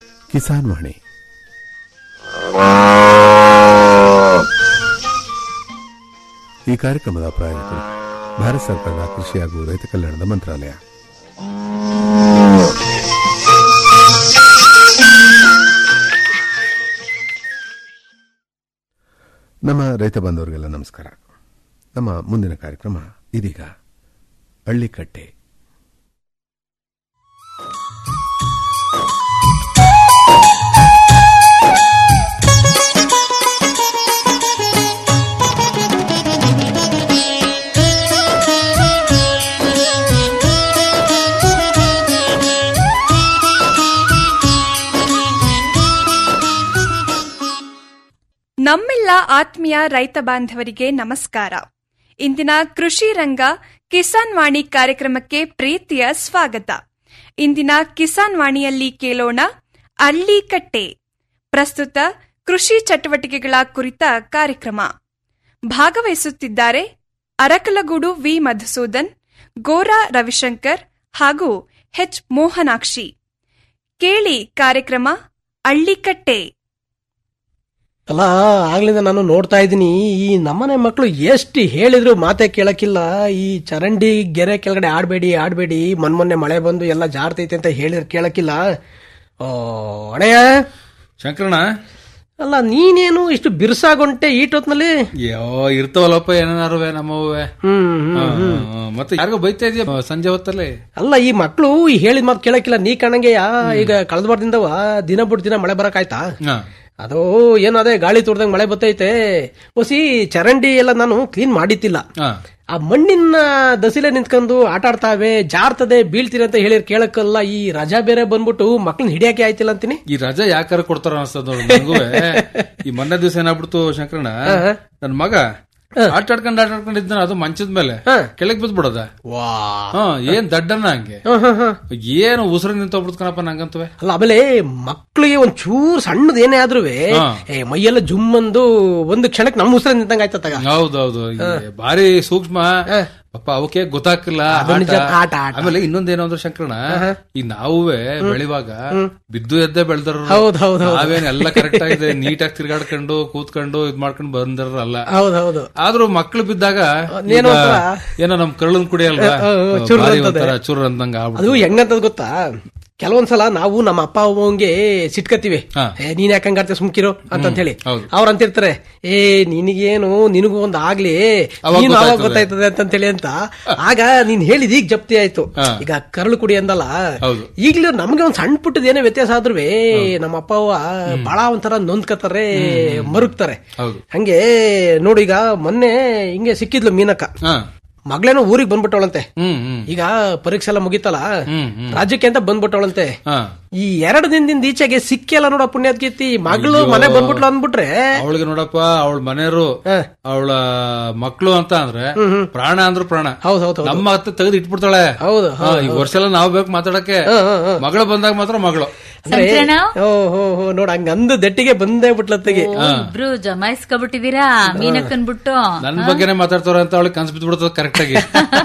ಕಿಸಾನ್ ವಾಣಿ ಈ ಕಾರ್ಯಕ್ರಮದ ಪ್ರಾಯೋಜಕರು ಭಾರತ ಸರ್ಕಾರದ ಕೃಷಿ ಹಾಗೂ ರೈತ ಕಲ್ಯಾಣದ ಮಂತ್ರಾಲಯ ನಮ್ಮ ರೈತ ಬಾಂಧವರಿಗೆಲ್ಲ ನಮಸ್ಕಾರ ನಮ್ಮ ಮುಂದಿನ ಕಾರ್ಯಕ್ರಮ ಇದೀಗ ಹಳ್ಳಿಕಟ್ಟೆ ನಮ್ಮೆಲ್ಲ ಆತ್ಮೀಯ ರೈತ ಬಾಂಧವರಿಗೆ ನಮಸ್ಕಾರ ಇಂದಿನ ಕೃಷಿ ರಂಗ ಕಿಸಾನ್ ವಾಣಿ ಕಾರ್ಯಕ್ರಮಕ್ಕೆ ಪ್ರೀತಿಯ ಸ್ವಾಗತ ಇಂದಿನ ಕಿಸಾನ್ ವಾಣಿಯಲ್ಲಿ ಕೇಳೋಣ ಅಳ್ಳಿಕಟ್ಟೆ ಪ್ರಸ್ತುತ ಕೃಷಿ ಚಟುವಟಿಕೆಗಳ ಕುರಿತ ಕಾರ್ಯಕ್ರಮ ಭಾಗವಹಿಸುತ್ತಿದ್ದಾರೆ ಅರಕಲಗೂಡು ವಿ ಮಧುಸೂದನ್ ಗೋರಾ ರವಿಶಂಕರ್ ಹಾಗೂ ಎಚ್ ಮೋಹನಾಕ್ಷಿ ಕೇಳಿ ಕಾರ್ಯಕ್ರಮ ಅಳ್ಳಿಕಟ್ಟೆ ಅಲ್ಲ ಆಗ್ಲಿಂದ ನಾನು ನೋಡ್ತಾ ಇದ್ದೀನಿ ಈ ನಮ್ಮನೆ ಮಕ್ಕಳು ಎಷ್ಟು ಹೇಳಿದ್ರು ಮಾತೆ ಕೇಳಕ್ಕಿಲ್ಲ ಈ ಚರಂಡಿ ಗೆರೆ ಕೆಳಗಡೆ ಆಡ್ಬೇಡಿ ಆಡ್ಬೇಡಿ ಮೊನ್ನೆ ಮಳೆ ಬಂದು ಎಲ್ಲ ಜಾರ್ತೈತೆ ಅಂತ ಹೇಳಿದ್ರೆ ಕೇಳಕ್ಕಿಲ್ಲ ಓ ಅಣಯ್ಯ ಶಂಕರಣ್ಣ ಅಲ್ಲ ನೀನೇನು ಇಷ್ಟು ಬಿರ್ಸಾಗೊಂಟೆ ಈಟೊತ್ನಲ್ಲಿ ಅಯ್ಯೋ ಇರ್ತಾವಲ್ಲಪ್ಪ ಏನಾರುವೆ ನಮ್ಮವೇ ಹ್ಮ್ ಹ್ಮ್. ಹಾ, ಹಾ, ಹಾ. ಮತ್ತೆ ಯಾರಿಗೋ ಬೈತಾ ಇದೆಯಾ ಸಂಜೆ ಹೊತ್ತಲ್ಲಿ ಅಲ್ಲ ಈ ಮಕ್ಕಳು ಈ ಹೇಳಿದ ಮಾತು ಕೇಳಕ್ಕಿಲ್ಲ ನೀ ಕಣಂಗೆಯ ಈಗ ಕಳೆದ ವಾರದಿಂದವ ದಿನ ಬಿಟ್ಟು ದಿನ ಮಳೆ ಬರಕಾಯ್ತಾ ಹಾ. ಅದು ಏನೋ ಅದೇ ಗಾಳಿ ತೋರ್ದಂಗ್ ಮಳೆ ಬತ್ತೈತೆ ಹೊಸಿ ಚರಂಡಿ ಎಲ್ಲ ನಾನು ಕ್ಲೀನ್ ಮಾಡಿತ್ತಿಲ್ಲ ಹಾ. ಆ ಮಣ್ಣಿನ ದಸಿಲೆ ನಿಂತ್ಕೊಂಡು ಆಟ ಆಡ್ತಾವೆ ಜಾರ್ತದೆ ಬೀಳ್ತೀರಿ ಅಂತ ಹೇಳಿ ಕೇಳಕ್ಕಲ್ಲ ಈ ರಜಾ ಬೇರೆ ಬಂದ್ಬಿಟ್ಟು ಮಕ್ಳನ್ನ ಹಿಡಿಯಕ್ಕೆ ಆಯ್ತಿಲ್ಲ ಅಂತೀನಿ ಈ ರಜಾ ಯಾಕಾರ ಕೊಡ್ತಾರ ಅನ್ಸ್ತದ ನೋಡಿ ನಂಗುವೆ ಈ ಮೊನ್ನೆ ದಿವಸ ಏನಾಗ್ಬಿಡ್ತು ಶಂಕರಣ್ಣ ನನ್ ಮಗ ಆಟ ಆಡ್ಕೊಂಡ್ ಆಟ ಆಡ್ಕೊಂಡ್ ಇದ್ದಾನ ಅದು ಮಂಚದ ಮೇಲೆ ಕೆಳಗ್ ಬಿದ್ಬಿಡದ ವಾ ಹಾ ಏನ್ ದಡ್ಡನ್ನ ಹಂಗೆ ಏನು ಉಸಿರು ನಿಂತೋಗ್ಬಿಡ್ತು ಕಣಪ್ಪ ನಂಗಂತವೆ ಅಲ್ಲ ಆಮೇಲೆ ಮಕ್ಳಿಗೆ ಒಂದ್ ಚೂರ್ ಸಣ್ಣದ ಏನೇ ಆದ್ರೂ ಏ ಮೈಯೆಲ್ಲ ಜುಮ್ ಅಂದು ಒಂದು ಕ್ಷಣಕ್ಕೆ ನಮ್ಮ ಉಸಿರ ನಿಂತಂಗ ಆಯ್ತತ್ತಾಗ ಹೌದೌದು ಈ ಭಾರಿ ಸೂಕ್ಷ್ಮ ಪಾಪ ಅವಕ್ಕೆ ಗೊತ್ತಾಗ್ತಿಲ್ಲ ನಿಜ, ಆಟ. ಆಟ, ಆಟ. ಆಮೇಲೆ ಇನ್ನೊಂದೇನು ಅಂದ್ರೆ ಶಂಕರಣ ಈಗ ನಾವುವೇ ಬೆಳಿವಾಗ ಬಿದ್ದು ಎದ್ದೇ ಬೆಳ್ದಾರ ಹೌದ್ ಹೌದ್ ಹೌದ್. ನಾವೇನ್ ಎಲ್ಲ ಕರೆಕ್ಟ್ ಆಗಿದೆ ನೀಟಾಗಿ ತಿರ್ಗಾಡ್ಕೊಂಡು ಕೂತ್ಕೊಂಡು ಇದ್ ಮಾಡ್ಕೊಂಡು ಬಂದಿರಲ್ಲ ಹೌದ್ ಹೌದು ಆದ್ರೂ ಮಕ್ಳು ಬಿದ್ದಾಗ ಏನೋ ಈಗ ಒಂಥರ- ಏನೋ ನಮ್ ಕಳ್ಳನ್ ಕುಡಿ ಅಲ್ವಾ ಚುರ್ ಭಾರಿ ಅಂತದೆ. ಒಂಥರ ಚುರ್ ಅಂದಂಗ ಅದು ಆಗ್ಬಿಡು ಹೆಂಗಂತದ್ ಗೊತ್ತಾ ಕೆಲವೊಂದ್ಸಲ ನಾವು ನಮ್ಮ ಅಪ್ಪ ಅಮ್ಮಂಗೆ ಸಿಟ್ಕತ್ತೀವಿ ಹಾ. ಏ ನೀನ್ ಯಾಕಂಗಾಡ್ತೆ ಸುಮ್ಕಿರೋ ಅಂತ ಹೇಳಿ ಹೌದು. ಅವ್ರ ಅಂತಿರ್ತಾರೆ ಏ ನಿನಗೇನು ನಿನಗೂ ಒಂದ್ ಆಗ್ಲಿ ಅವಾಗ ನೀನು ಅವಾಗ ಗೊತ್ತಾಯ್ತದೆ. ಗೊತ್ತಾಯ್ತದೆ ಅಂತ ಹೇಳಿ ಅಂತ ಆಗ ನೀನ್ ಹೇಳಿದ ಈಗ ಜಪ್ತಿ ಆಯ್ತು ಹಾ. ಈಗ ಕರಳು ಕುಡಿ ಅಂದಲ್ಲ ಹೌದು. ಈಗ್ಲೂ ನಮ್ಗೆ ಒಂದ್ ಸಣ್ಣ ಪುಟ್ಟದ ಏನೇ ವ್ಯತ್ಯಾಸ ಆದ್ರೂ ನಮ್ಮ ಅಪ್ಪ ಅವ್ವ ಬಹಳ ಒಂಥರ ನೊಂದ್ಕತಾರೆ ಮರುಗ್ತಾರೆ ಹೌದು ಹಂಗೆ ನೋಡಿ ಈಗ ಮೊನ್ನೆ ಹಿಂಗೆ ಸಿಕ್ಕಿದ್ಲು ಮೀನಕ್ಕ ಹಾ ಮಗಳೇನೋ ಊರಿಗೆ ಬಂದ್ಬಿಟ್ಟವಳಂತೆ ಹ್ಮ್ ಹ್ಮ್ ಈಗ ಪರೀಕ್ಷೆ ಎಲ್ಲ ಮುಗಿತಲ್ಲ ಹ್ಮ್ ಹ್ಮ್ ರಾಜ್ಯಕ್ಕೆ ಅಂತ ಬಂದ್ಬಿಟ್ಟವಳಂತೆ ಹಾ ಈ ಎರಡು ದಿನದಿಂದ ಈಚೆಗೆ ಸಿಕ್ಕಿಲ್ಲ ನೋಡ ಪುಣ್ಯದ ಕೀರ್ತಿ ಮಗಳು ಅಯ್ಯೋ. ಮನೆ ಬಂದ್ಬಿಟ್ಲು ಅಂದ್ಬಿಟ್ರೆ ಅವಳಿಗೆ ನೋಡಪ್ಪ ಅವಳ ಮನೆಯವರು ಹ. ಅವಳ ಮಕ್ಳು ಅಂತ ಅಂದ್ರೆ ಪ್ರಾಣ ಅಂದ್ರು ಪ್ರಾಣ ಹೌದ್ ಹೌದ್ ಹೌದು ನಮ್ಮ ಹತ್ತ ತೆಗೆದು ಇಟ್ಬಿಡ್ತಾಳೆ ಹೌದು ಹಾ, ಈ ವರ್ಷ ಎಲ್ಲ ನಾವ್ ಬೇಕು ಮಾತಾಡಕ್ಕೆ ಮಗಳು ಬಂದಾಗ ಮಾತ್ರ ಮಗಳು ಅಂದ್ರೆ ಓ ಹೋ ಹೋ ನೋಡ ಹಂಗ ಅಂದು ದಟ್ಟಿಗೆ ಬಂದೇ ಬಿಟ್ಲತ್ತಿಗೆ ಓ, ಇಬ್ರು ಜಮಾಯಿಸ್ಕೊಬಿಟ್ಟಿದೀರಾ ಮೀನಕ್ಕನ್ ಬಿಟ್ಟು ನನ್ ಬಗ್ಗೆನೇ ಮಾತಾಡ್ತಾರ ಅಂತ ಅವಳಿಗೆ ಕನ್ಸ್ ಬಿದ್ಬಿಡ್ತದ ಕರೆಕ್ಟ್ ಆಗಿ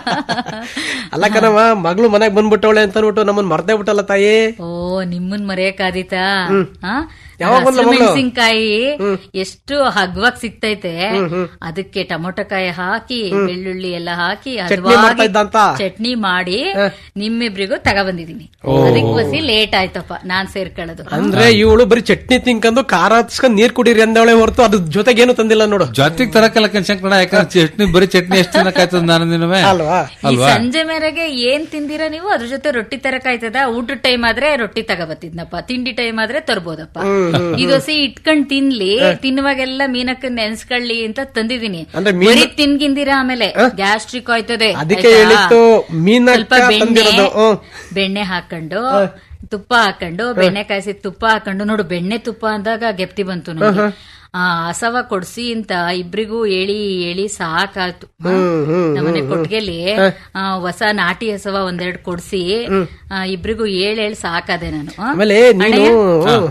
ಅಲ್ಲ ಕಣವ ಮಗಳು ಮನೆಗ್ ಬಂದ್ಬಿಟ್ಟವಳೆ ಅಂತ ಅನ್ಬಿಟ್ಟು ನಮ್ಮನ್ ಮರ್ತೇ ಬಿಟ್ಟಲ್ಲ ತಾಯಿ ಓ ನಿಮ್ಮನ್ ಮರೆಯಕ್ಕಾದೀತಾ ಆ? ಯಾವಾಗ ಬಂದ್ಲ ಹಸಿರು ಮಗಳು? ಮೆಣಸಿನ್ಕಾಯಿ ಎಷ್ಟು ಹಗ್ವಾಗಿ ಸಿಗ್ತೈತೆ ಅದಕ್ಕೆ ಟೊಮೊಟೊ ಕಾಯಿ ಹಾಕಿ ಬೆಳ್ಳುಳ್ಳಿ ಎಲ್ಲ ಹಾಕಿ ಚಟ್ನಿ ಮಾಡ್ತಾ ಹದವಾಗಿ ಇದ್ದ ಅಂತ? ಚಟ್ನಿ ಮಾಡಿ ನಿಮ್ಮಿಬ್ರಿಗೂ ತಗೊಬಂದಿದೀನಿ ಅದಕ್ಕೆ ಬಸಿ ಲೇಟ್ ಆಯ್ತಪ್ಪ ನಾನ್ ಸೇರ್ಕೊಳ್ಳೋದು ಅಂದ್ರೆ ಇವಳು ಬರೀ ಚಟ್ನಿ ತಿನ್ಕೊಂಡು ಖಾರ ಹತ್ಸ್ಕೊಂಡ್ ನೀರ್ ಕುಡೀರಿ ಅಂದವಳೆ ಹೊರತು ಅದ್ರ ಜೊತೆಗೇನು ತಂದಿಲ್ಲ ನೋಡು ಜೊತೆಗ್ ತರಕಲ್ಲ ಕಣ್ಸಂಕಣ ಯಾಕಂದ್ರೆ ಚಟ್ನಿ ಬರೀ ಚಟ್ನಿ ಎಷ್ಟು ತಿನ್ನಕಾಯ್ತದ ನಾನು ನಿನ್ನವೇ ಅಲ್ವಾ ಈ ಅಲ್ವಾ ಸಂಜೆ ಮೇರೆಗೆ ಏನ್ ತಿಂದಿರಾ ನೀವು ಅದ್ರ ಜೊತೆ ರೊಟ್ಟಿ ತರಕಾಯ್ತದ ಊಟದ ಟೈಮ್ ಆದ್ರೆ ರೊಟ್ಟಿ ತಗೋಬತ್ತಿದ್ನಪ್ಪ ತಿಂಡಿ ಟೈಮ್ ಆದ್ರೆ ತರ್ಬೋದಪ್ಪ ಇದೊಸಿ ಇಟ್ಕೊಂಡ್ ತಿನ್ಲಿ ತಿನ್ನುವಾಗೆಲ್ಲ ಮೀನಕ್ಕ ನೆನ್ಸ್ಕೊಳ್ಳಿ ಅಂತ ತಂದಿದೀನಿ ಅಂದ್ರೆ ಮೀನು- ಬರೀ ತಿನ್ಗಿಂದಿರಾ ಆಮೇಲೆ ಗ್ಯಾಸ್ಟ್ರಿಕ್ ಆಯ್ತದೆ ಅದಕ್ಕೆ ಆಯ್ತಾ? ಹೇಳಿತ್ತು ಮೀನಕ್ಕ ಸ್ವಲ್ಪ ಬೆಣ್ಣೆ ತಂದಿರೋದು, ಹ್ಮ್. ಬೆಣ್ಣೆ ಹಾಕೊಂಡು ತುಪ್ಪ ಹಾಕೊಂಡು ಬೆಣ್ಣೆ ಕಾಯಿಸಿ ತುಪ್ಪ ಹಾಕೊಂಡು ನೋಡು ಬೆಣ್ಣೆ ತುಪ್ಪ ಅಂದಾಗ ಗೆಪ್ತಿ ಬಂತು ನನಗೆ ಆ ಹಸವ ಕೊಡ್ಸಿ ಅಂತ ಇಬ್ರಿಗೂ ಹೇಳಿ ಹೇಳಿ ಸಾಕಾಯ್ತು ನಮ್ಮನೆ ಕೊಟ್ಟಿಗೆಲಿ ಆ, ಹೊಸ ನಾಟಿ ಹಸವ ಒಂದೆರಡು ಕೊಡ್ಸಿ ಆ, ಇಬ್ರಿಗೂ ಹೇಳಿ ಹೇಳಿ ಸಾಕಾದೆ ನಾನು ಆ? ಆಮೇಲೆ ನೀನು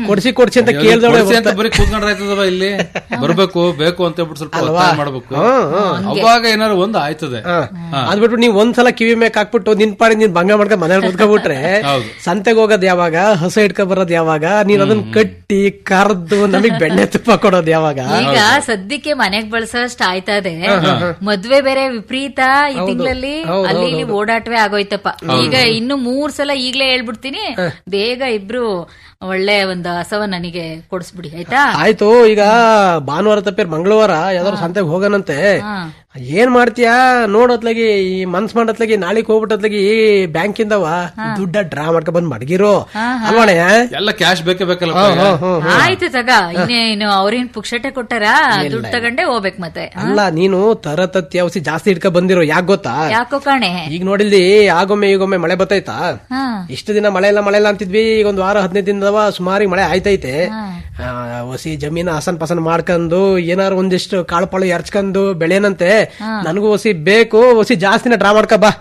ಕೊಡ್ಸಿ ಕೊಡ್ಸಿ ಅಂತ ಅಯ್ಯೋ, ಕೇಳ್ದವಳೆ ಕೊಡ್ಸಿ ಅಂತ ಬರೀ ಕೂತ್ಕೊಂಡ್ರೆ ಆಯ್ತದವ ಇಲ್ಲಿ ಬರ್ಬೇಕು ಬೇಕು ಅಂತ ಹೇಳ್ಬಿಟ್ಟು ಸ್ವಲ್ಪ ಒತ್ತಾಯ ಮಾಡ್ಬೇಕು ಹ್ಮ್, ಹ್ಮ್. ಅವಾಗ ಏನಾರು ಒಂದು ಆಯ್ತದೆ ಹಾ. ಅದ್ಬಿಟ್ಟು ನೀವ್ ಒಂದ್ಸಲ ಕಿವಿ ಮೇಕ್ ಹಾಕ್ಬಿಟ್ಟು ನಿನ್ ಪಾಡಿ ನೀನ್ ಭಂಗ ಮಾಡ್ಕೊಂಡ್ ಮನೇಲಿ ಕುತ್ಕೊಬಿಟ್ರೆ ಹೌದು. ಸಂತೆಗೆ ಹೋಗೋದ್ ಯಾವಾಗ ಹಸ ಇಟ್ಕೊ ಬರೋದ್ ಯಾವಾಗ ನೀನ್ ಅದನ್ನ ಕಟ್ಟಿ ಕರ್ದು ನಮಗ್ ಬೆಣ್ಣೆ ತುಪ್ಪ ಕೊಡೋದ್ ಯಾವಾಗ ಈಗ ಸದ್ಯಕ್ಕೆ ಮನೆಗ್ ಬಳಸೋಷ್ಟು ಆಯ್ತಾ ಇದೆ ಮದ್ವೆ ಬೇರೆ ವಿಪರೀತ ಈ ತಿಂಗಳಲ್ಲಿ ಅಲ್ಲಿ ಇಲ್ಲಿ ಓಡಾಟವೇ ಆಗೋಯ್ತಪ್ಪ ಈಗ ಇನ್ನು ಮೂರ್ ಸಲ ಈಗ್ಲೇ ಹೇಳ್ಬಿಡ್ತೀನಿ ಬೇಗ ಇಬ್ರು ಒಳ್ಳೆ ಒಂದು ಹಸವ ನನಗೆ ಕೊಡಿಸ್ಬಿಡಿ ಆಯ್ತಾ ಆಯ್ತು ಈಗ ಭಾನುವಾರ ತಪ್ಪಿರ್ ಮಂಗಳವಾರ ಯಾವ್ದಾದ್ರು ಸಂತೆಗೆ ಹೋಗೋಣಂತೆ ಹಾ. ಏನ್ ಮಾಡ್ತೀಯಾ ನೋಡೋತ್ಲಾಗಿ ಈ ಮನ್ಸ್ ಮಾಡತ್ಲಾಗಿ ನಾಳಿಗ್ ಹೋಗ್ಬಿಟ್ಟತ್ಲಾಗಿ ಬ್ಯಾಂಕಿಂದವ ದುಡ್ಡ ಡ್ರಾ ಮಾಡ್ಕೊಂಡ್ ಬಂದ್ ಮಡಗಿರೋ ಅಲ್ವಾಣೆ ಎಲ್ಲ ಕ್ಯಾಶ್ ಬೇಕೇ ಬೇಕಲ್ಲ ಆಯ್ತು ತಗ ಇನ್ನೇನು ಅವ್ರೇನ್ ಪುಕ್ಷಟೆ ಕೊಟ್ಟಾರ ದುಡ್ಡು ತಗೊಂಡೆ ಹೋಗ್ಬೇಕು ಮತ್ತೆ ಅಲ್ಲ ನೀನು ತರತತ್ತಿ ಔಷಧಿ ಜಾಸ್ತಿ ಇಟ್ಕೊಂಡ್ ಬಂದಿರೋ ಯಾಕ್ ಗೊತ್ತಾ ಯಾಕೋ ಕಾಣೆ ಈಗ ನೋಡಿಲ್ಲಿ ಆಗೊಮ್ಮೆ ಈಗೊಮ್ಮೆ ಮಳೆ ಬತ್ತೈತಾ ಹಾ ಇಷ್ಟು ದಿನ ಮಳೆ ಇಲ್ಲ ಮಳೆ ಇಲ್ಲ ಅಂತಿದ್ವಿ ಈಗ ಒಂದ್ ವಾರ ಹದಿನೈದು ದಿನದವ ಸುಮಾರಿಗೆ ಮಳೆ ಆಯ್ತೈತೆ ಆ, ಹೊಸಿ ಜಮೀನ ಹಸನ್ ಪಸನ್ ಮಾಡ್ಕೊಂಡು ಏನಾರು ಒಂದಿಷ್ಟು ಕಾಳು ಪಾಳು ಎರ್ಚ್ಕೊಂಡು ಬೆಳೆನಂತೆ ನನಗೂ ಹೊಸಿ ಬೇಕು ಹೊಸಿ ಜಾಸ್ತಿನ ಡ್ರಾ ಮಾಡ್ಕ ಬಾ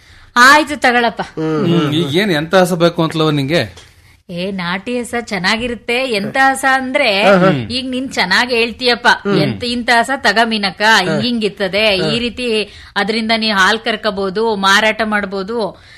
ಆಯ್ತು ತಗೊಳಪ್ಪ ಈಗ ಏನ್ ಎಂತ ಹಸ ಬೇಕು ಅಂತಲವ ನಿಂಗೆ ಏ ನಾಟಿ ಹಸ ಚೆನ್ನಾಗಿರುತ್ತೆ ಎಂತ ಹಸ ಅಂದ್ರೆ ಈಗ ನೀನ್ ಚೆನ್ನಾಗಿ ಹೇಳ್ತೀಯಪ್ಪ ಎಂತ ಇಂತ ಹಸ ತಗ ಮೀನಕ್ಕ ಹಿಂಗಿರ್ತದೆ ಈ ರೀತಿ ಅದರಿಂದ ನೀ ಹಾಲ್ ಕರ್ಕಬಹುದು ಮಾರಾಟ ಮಾಡಬಹುದು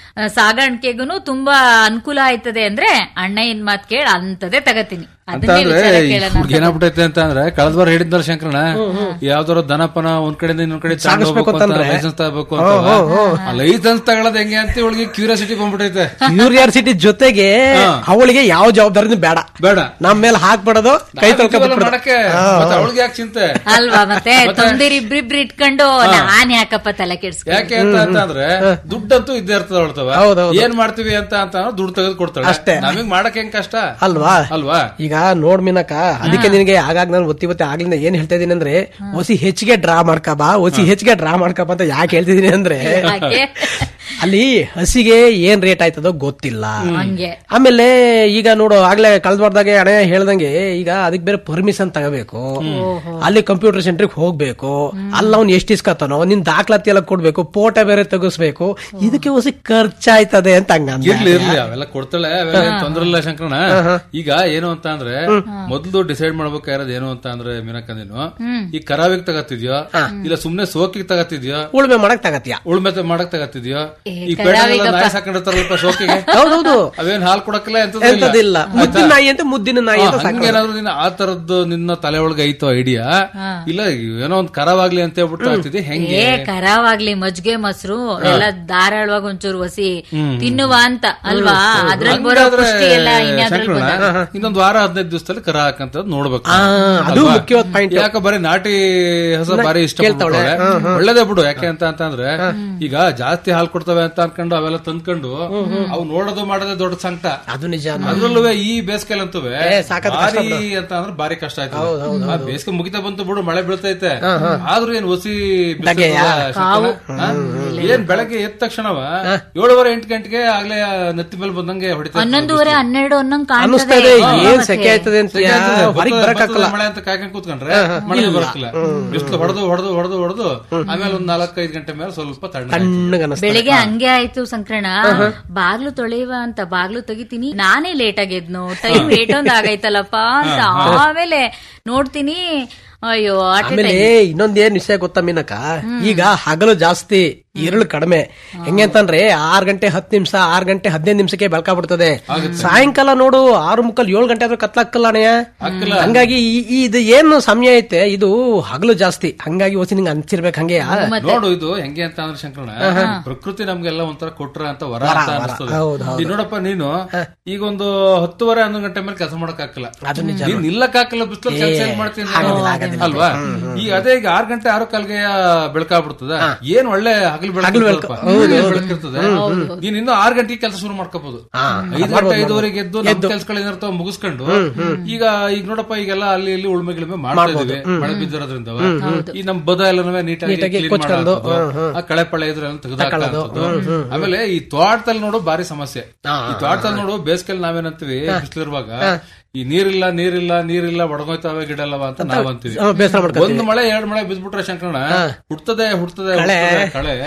ಸಾಗಾಣಿಕೆಗೂ ತುಂಬಾ ಅನುಕೂಲ ಆಯ್ತದೆ ಅಂದ್ರೆ ಅಣ್ಣ ಏನ್ ಮಾತ್ ಕೇಳ ಅಂತದೇ ತಗತೀನಿ ಅಂತ ಅದನ್ನೇ ಅಂದ್ರೆ ವಿಚಾರ ಈ ಕೇಳೋಣ ಹುಡ್ಗಿ ಏನಾಗ್ಬಿಟ್ಟೈತೆ ಅಂತ ಅಂದ್ರೆ ಕಳೆದ ವಾರ ಹೇಳಿದ್ನಲ್ಲ ಶಂಕರಣ ಯಾವ್ದಾರ ದನಪನ ಒಂದ್ ಕಡೆಯಿಂದ ಇನ್ನೊಂದ್ ಕಡೆ ತಗೊಂಡ್ ಹೋಗ್ಬೇಕು ಅಂತ ಲೈಸೆನ್ಸ್ ತಗೋಬೇಕು ಅಂತ ಲೈಸೆನ್ಸ್ ತಗೊಳ್ಳೋದ್ ಹೆಂಗೆ ಅಂತ ಇವಳಿಗೆ ಕ್ಯೂರಿಯಾಸಿಟಿ ಬಂದ್ಬಿಟ್ಟೈತೆ ಯೂರಿಯಾಸಿಟಿ ಜೊತೆಗೆ ಅವಳಿಗೆ ಯಾವ ಜವಾಬ್ದಾರಿನೂ ಬೇಡ ಬೇಡ ನಮ್ ಮೇಲೆ ಹಾಕ್ಬಿಡೋದು ಕೈ ನಾವ್ ಇದೀವಲ್ಲ ತೊಳ್ಕೊಂಡ್ಬಿಡೋದು ಮಾಡಕ್ಕೆ ಮತ್ತೆ ಅವಳಿಗೆ ಯಾಕೆ ಚಿಂತೆ ಅಲ್ವಾ ಮತ್ತೆ ತೊಂದಿರ್ ಇಬ್ರಿಬ್ರು ಇಟ್ಕೊಂಡು ನಾನ್ ಯಾಕಪ್ಪ ತಲೆ ಕೆಡ್ಸ್ಕೊ ಯಾಕೆ ಅಂತ ಅಂತ ಅಂದ್ರೆ ದುಡ್ಡಂತೂ ಇದ್ದೇ ಇರ್ತದ ಹೊಳ್ತವ ಹೌದೌದು. ಏನ್ ಮಾಡ್ತೀವಿ ಅಂತ ಅಂತ ಅಂದ್ರೆ ದುಡ್ಡು ತೆಗೆದು ಕೊಡ್ತಾಳೆ ಅಷ್ಟೇ. ನಮಗ್ ಮಾಡಕ್ ಹೆಂಗ್ ಕಷ್ಟ ಅಲ್ವಾ ಅಲ್ವಾ ಈಗ ನೋಡ್ ಮೀನಕ ಅದಕ್ಕೆ ನಿನಗೆ ಆಗಾಗ ನಾನು ಒತ್ತಿ ಒತ್ತಿ ಆಗ್ಲಿಂದ ಏನ್ ಹೇಳ್ತಾ ಇದೀನಿ ಅಂದ್ರೆ ಒಸಿ ಹೆಚ್ಚಿಗೆ ಡ್ರಾ ಮಾಡ್ಕ ಬಾ ಒಸಿ ಹೆಚ್ಚಿಗೆ ಡ್ರಾ ಮಾಡ್ಕ ಬಾ ಅಂತ ಯಾಕೆ ಹೇಳ್ತಿದೀನಿ ಅಂದ್ರೆ ಹಾಗೆ ಅಲ್ಲಿ ಹಸಿಗೆ ಏನ್ ರೇಟ್ ಆಯ್ತದೋ ಗೊತ್ತಿಲ್ಲ ಹಂಗೆ ಆಮೇಲೆ ಈಗ ನೋಡು ಆಗ್ಲೇ ಕಳೆದ ವಾರದಾಗೆ ಹಣೆ ಹೇಳ್ದಂಗೆ ಈಗ ಅದಕ್ಕೆ ಬೇರೆ ಪರ್ಮಿಷನ್ ತಗೋಬೇಕು ಅಲ್ಲಿ ಕಂಪ್ಯೂಟರ್ ಸೆಂಟ್ರಿಗೆ ಹೋಗ್ಬೇಕು ಅಲ್ಲ ಅವ್ನು ಎಷ್ಟು ಇಸ್ಕತಾನೋ ನಿನ್ ದಾಖಲಾತಿ ಎಲ್ಲ ಕೊಡ್ಬೇಕು ಫೋಟೋ ಬೇರೆ ತೆಗಿಸ್ಬೇಕು ಇದಕ್ಕೆ ಹೊಸ ಖರ್ಚಾಯ್ತದೆ ಅಂತ ಹಂಗ ಅಂದೆ. ಇರ್ಲಿ ಇರ್ಲಿ ಅವೆಲ್ಲ ಕೊಡ್ತಾಳೆ ಅವೆಲ್ಲ ಏನ್ ತೊಂದ್ರೆ ಇಲ್ಲ ಶಂಕರಣ ಈಗ ಏನು ಅಂತ ಅಂದ್ರೆ ಮೊದಲು ಡಿಸೈಡ್ ಮಾಡ್ಬೇಕಾಗಿರೋದು ಏನು ಅಂತ ಅಂದ್ರೆ ಮೀನಕ್ಕ ನೀನು ಈ ಕರಾವಿಗ್ ತಗತ್ತಿದ್ಯೋ ಇಲ್ಲ ಸುಮ್ನೆ ಸೋಕಿಗೆ ತಗತ್ತಿದ್ಯೋ ಉಳ್ಮೆ ಮಾಡಕ್ ತಗತ್ಯ ಉಳ್ಮೆ ತ- ಮಾಡಕ್ ತಗತ್ತಿದ್ಯೋ ಈ ಪೇಟೆಲ್ಲ ನಾಯಿ ಸಾಕೊಂಡಿರ್ತಾರಲ್ಪ ಸೋಕಿಗೆ ಹೌದೌದು ಅವೇನ್ ಹಾಲ್ ಕೊಡಕ್ಕಿಲ್ಲ ಎಂತದಿಲ್ಲ ಎಂತದಿಲ್ಲ ಮುದ್ದಿನ ನಾಯಿ ಅಂತ ಮುದ್ದಿನ ನಾಯಿ ಅಂತ ಸಾಕು ಹಂಗೇನಾದ್ರು ನಿನ್ನ ಆ ತರದ್ದು ನಿನ್ನ ತಲೆ ಒಳಗೆ ಐತೋ ಐಡಿಯಾ ಇಲ್ಲ ಏನೋ ಒಂದ್ ಕರಾವಾಗ್ಲಿ ಅಂತ ಹೇಳ್ಬಿಟ್ಟು ಆಗ್ತಿದೆ ಹೆಂಗೆ ಏ ಕರಾವಾಗ್ಲಿ ಮಜ್ಗೆ ಮೊಸರು ಎಲ್ಲ ಧಾರಾಳವಾಗಿ ಒಂಚೂರು ಹೊಸಿ ತಿನ್ನುವ ಅಂತ ಅಲ್ವಾ ಅದ್ರಲ್ಲಿ ಬರೋ ಹಂಗಾದ್ರೆ ಪುಷ್ಟಿ ಎಲ್ಲ ಇನ್ಯಾದ್ರಲ್ಲಿ ಶಂಕರಣ್ಣ, ಬಂದಾಗ ಇನ್ನೊಂದ್ ವಾರ ಹದಿನೈದು ದಿವಸದಲ್ಲಿ ಕರ ಹಾಕಂತ ನೋಡ್ಬೇಕು ಆ, ಅದು ಅಲ್ವಾ? ಮುಖ್ಯವಾದ point. ಯಾಕ ಬರೀ ನಾಟಿ ಹಸ ಬಾರಿ ಇಷ್ಟ ಒಳ್ಳೇದೇ ಬಿಡು ಯಾಕೆ ಅಂತ ಅಂತಂದ್ರೆ ಈಗ ಜಾಸ್ತಿ ಹಾಲು ಕೊಡ್ತವೆ ಅಂತ ಅನ್ಕೊಂಡು ಅವೆಲ್ಲ ತಂದ್ಕೊಂಡು ಅವು ನೋಡೋದು ಮಾಡೋದೇ ದೊಡ್ಡ ಸಂಕಟ ಅದು ನಿಜ ಅದ್ರಲ್ಲೂ ಈ ಬೇಸಿಗೆಲಂತುವೆ ಏ, ಸಾಕಾದ್ ಕಷ್ಟ ಭಾರಿ ಅಂತ ಅಂದ್ರೆ ಭಾರಿ ಕಷ್ಟ ಆಯ್ತು ಆ ಬೇಸಿಗೆ ಮುಗಿತಾ ಬಂತು ಬಿಡು ಮಳೆ ಬೀಳ್ತೈತೆ ಆದ್ರೂ ಏನ್ ಹೊಸಿ ಬಿಸಿಲು ಶಂಕರ? ಹಾ? ಏನ್ ಬೆಳಗ್ಗೆ ಎದ್ದ ತಕ್ಷಣವ ಏಳುವರೆ ಎಂಟು ಗಂಟೆಗೆ ಆಗ್ಲೇ ಆ ನೆತ್ತಿ ಮೇಲೆ ಬಂದಂಗೆ ಹೊಡಿತಾ ಹನ್ನೊಂದುವರೆ ಹನ್ನೆರಡು ಅನ್ನಂಗ್ ಅನ್ನಿಸ್ತಾ ಕಾಣಿಸ್ತದೆ ಇದೆ ಏನ್ ಸೆಕೆ ಆಯ್ತದೆ ಅಂತ ಹೊರಗೆ ಬರಕ್ಕಾಗಲ್ಲ ಮಳೆ ಅಂತ ಕಾಯ್ಕೊಂಡ್ ಕೂತ್ಕೊಂಡ್ರೆ ಮಳೆ ಬರಕ್ಕಿಲ್ಲ ಬಿಸಿಲು ಹೊಡೆದು ಹೊಡೆದು ಹೊಡೆದು ಹೊಡೆದು ಆಮೇಲೆ ಒಂದ್ ನಾಲ್ಕೈದು ಗಂಟೆ ಮೇಲೆ ಸ್ವಲ್ಪ ತಣ್ಣ ತಣ್ಣಗ್ ಅನ್ನಿಸ್ತಾ ಬೆಳಿಗ್ಗೆ ಹಂಗೆ ಆಯ್ತು ಸಂಕ್ರಣ ಬಾಗ್ಲು ತೊಳೆಯುವ ಅಂತ ಬಾಗ್ಲು ತೆಗಿತೀನಿ ನಾನೇ ಲೇಟ್ ಆಗಿದ್ನು ಟೈಮ್ ಏಟೊಂದ್ ಆಗೈತಲ್ಲಪ್ಪ ಅಂತ ಆಮೇಲೆ ನೋಡ್ತೀನಿ ಅಯ್ಯೋ ಆಟ ಆಮೇಲೆ ಇನ್ನೊಂದ್ ಏನ್ ವಿಷಯ ಗೊತ್ತಾ ಮೀನಕ ಈಗ ಹಗಲು ಜಾಸ್ತಿ ഇരുಳು ಕಡಿಮೆ ಹೆಂಗೆ ಅಂತಂದ್ರೆ ಆರ್ ಗಂಟೆ ಹತ್ತು ನಿಮಿಷ ಆರ್ ಗಂಟೆ ಹದಿನೈದು ನಿಮಿಷಕ್ಕೆ ಬೆಳ್ಕಾಬಿಡ್ತದೆ ಸಾಯಂಕಾಲ ನೋಡು ಆರು ಮುಕ್ಕಲ್ ಏಳು ಗಂಟೆ ಆದ್ರೂ ಕತ್ಲಾಕ್ಕಲ್ಲ ಅಣ್ಣಯ್ಯ ಹಂಗಾಗಿ ಈ- ಈ ಇದು ಏನು ಸಮಯ ಐತೆ ಇದು ಹಗಲು ಜಾಸ್ತಿ ಹಂಗಾಗಿ ಓಸಿ ನಿಂಗೆ ಅನ್ಸಿರ್ಬೇಕು ಹಂಗೆ ನೋಡು ಇದು ಹೆಂಗೆ ಅಂತ ಅಂದ್ರೆ ಶಂಕರಣ ಪ್ರಕೃತಿ ನಮ್ಗೆಲ್ಲ ಒಂಥರ ಕೊಟ್ರ ಅಂತ ವರ ಅಂತ ಅನಿಸ್ತದೆ ಈಗ ನೋಡಪ್ಪ ನೀನು ಈಗ ಒಂದು ಹತ್ತುವರೆ ಹನ್ನೊಂದು ಗಂಟೆ ಮೇಲೆ ಕೆಲಸ ಮಾಡಕ್ ಹಾಕಲ್ಲ ನೀನ್ ನಿಲ್ಲಕ್ ಹಾಕಲ್ಲ ಬಿಸ್ಲಲ್ಲಿ ಕೆಲಸ ಏನ್ ಮಾಡ್ತೀನಿ ನೀನು? ಅಲ್ವಾ ಈಗ ಅದೇ ಈಗ ಆರ್ ಗಂಟೆ ಆರು ಕಾಲ್ಗೆ ಬೆಳಕಾಗ್ಬಿಡ್ತದ ಏನ್ ಒಳ್ಳೆ ಹಗಲು ಬೆಳಕಿರ್ತದಪ್ಪ ಬೆಳಕಿರ್ತದೆ ನೀನ್ ಇನ್ನು ಆರ್ ಗಂಟೆಗೆ ಕೆಲಸ ಶುರು ಮಾಡ್ಕೋಬಹುದು ಐದು ಗಂಟೆ ಐದುವರೆಗೆ ಎದ್ದು ನಮ್ ಕೆಲ್ಸಗಳೇನಿರ್ತಾವ ಮುಗಿಸ್ಕೊಂಡು ಈಗ ಈಗ ನೋಡಪ್ಪ ಈಗೆಲ್ಲ ಅಲ್ಲಿ ಇಲ್ಲಿ ಉಳ್ಮೆ ಗಿಳ್ಮೆ ಮಾಡ್ತಾ ಇದೀವಿ ಮಳೆ ಬಿದ್ದಿರೋದ್ರಿಂದ ಈ ನಮ್ ಬದ ಎಲ್ಲ ನೀಟಾಗಿ clean ಮಾಡೋದು, ಆ ಕಳೆ ಪಳೆ ಇದ್ರೆ ತೆಗೆದು ಆಮೇಲೆ ಈ ತೋಟದಲ್ಲಿ ನೋಡು ಬಾರಿ ಸಮಸ್ಯೆ ಈ ತೋಟದಲ್ಲಿ ನೋಡು ಬೇಸಿಗೆಲ್ ನಾವೇನಂತೀವಿ ಬಿಸಿಲಿರುವಾಗ ಈ ನೀರಿಲ್ಲ ನೀರಿಲ್ಲ ನೀರಿಲ್ಲ ಒಡಗೋಯ್ತಾವೆ ಗಿಡ ಎಲ್ಲವ ಅಂತ ನಾವ್ ಅಂತೀವಿ ಬೇಸರ ಮಾಡ್ಕೊ ಒಂದ್ ಮಳೆ ಎರಡ್ ಮಳೆ ಬಿದ್ಬಿಟ್ರೆ ಶಂಕರಣ ಹುಡ್ತದೆ ಹುಡ್ತದೆ ಹುಡ್ತದೆ ಕಳೆ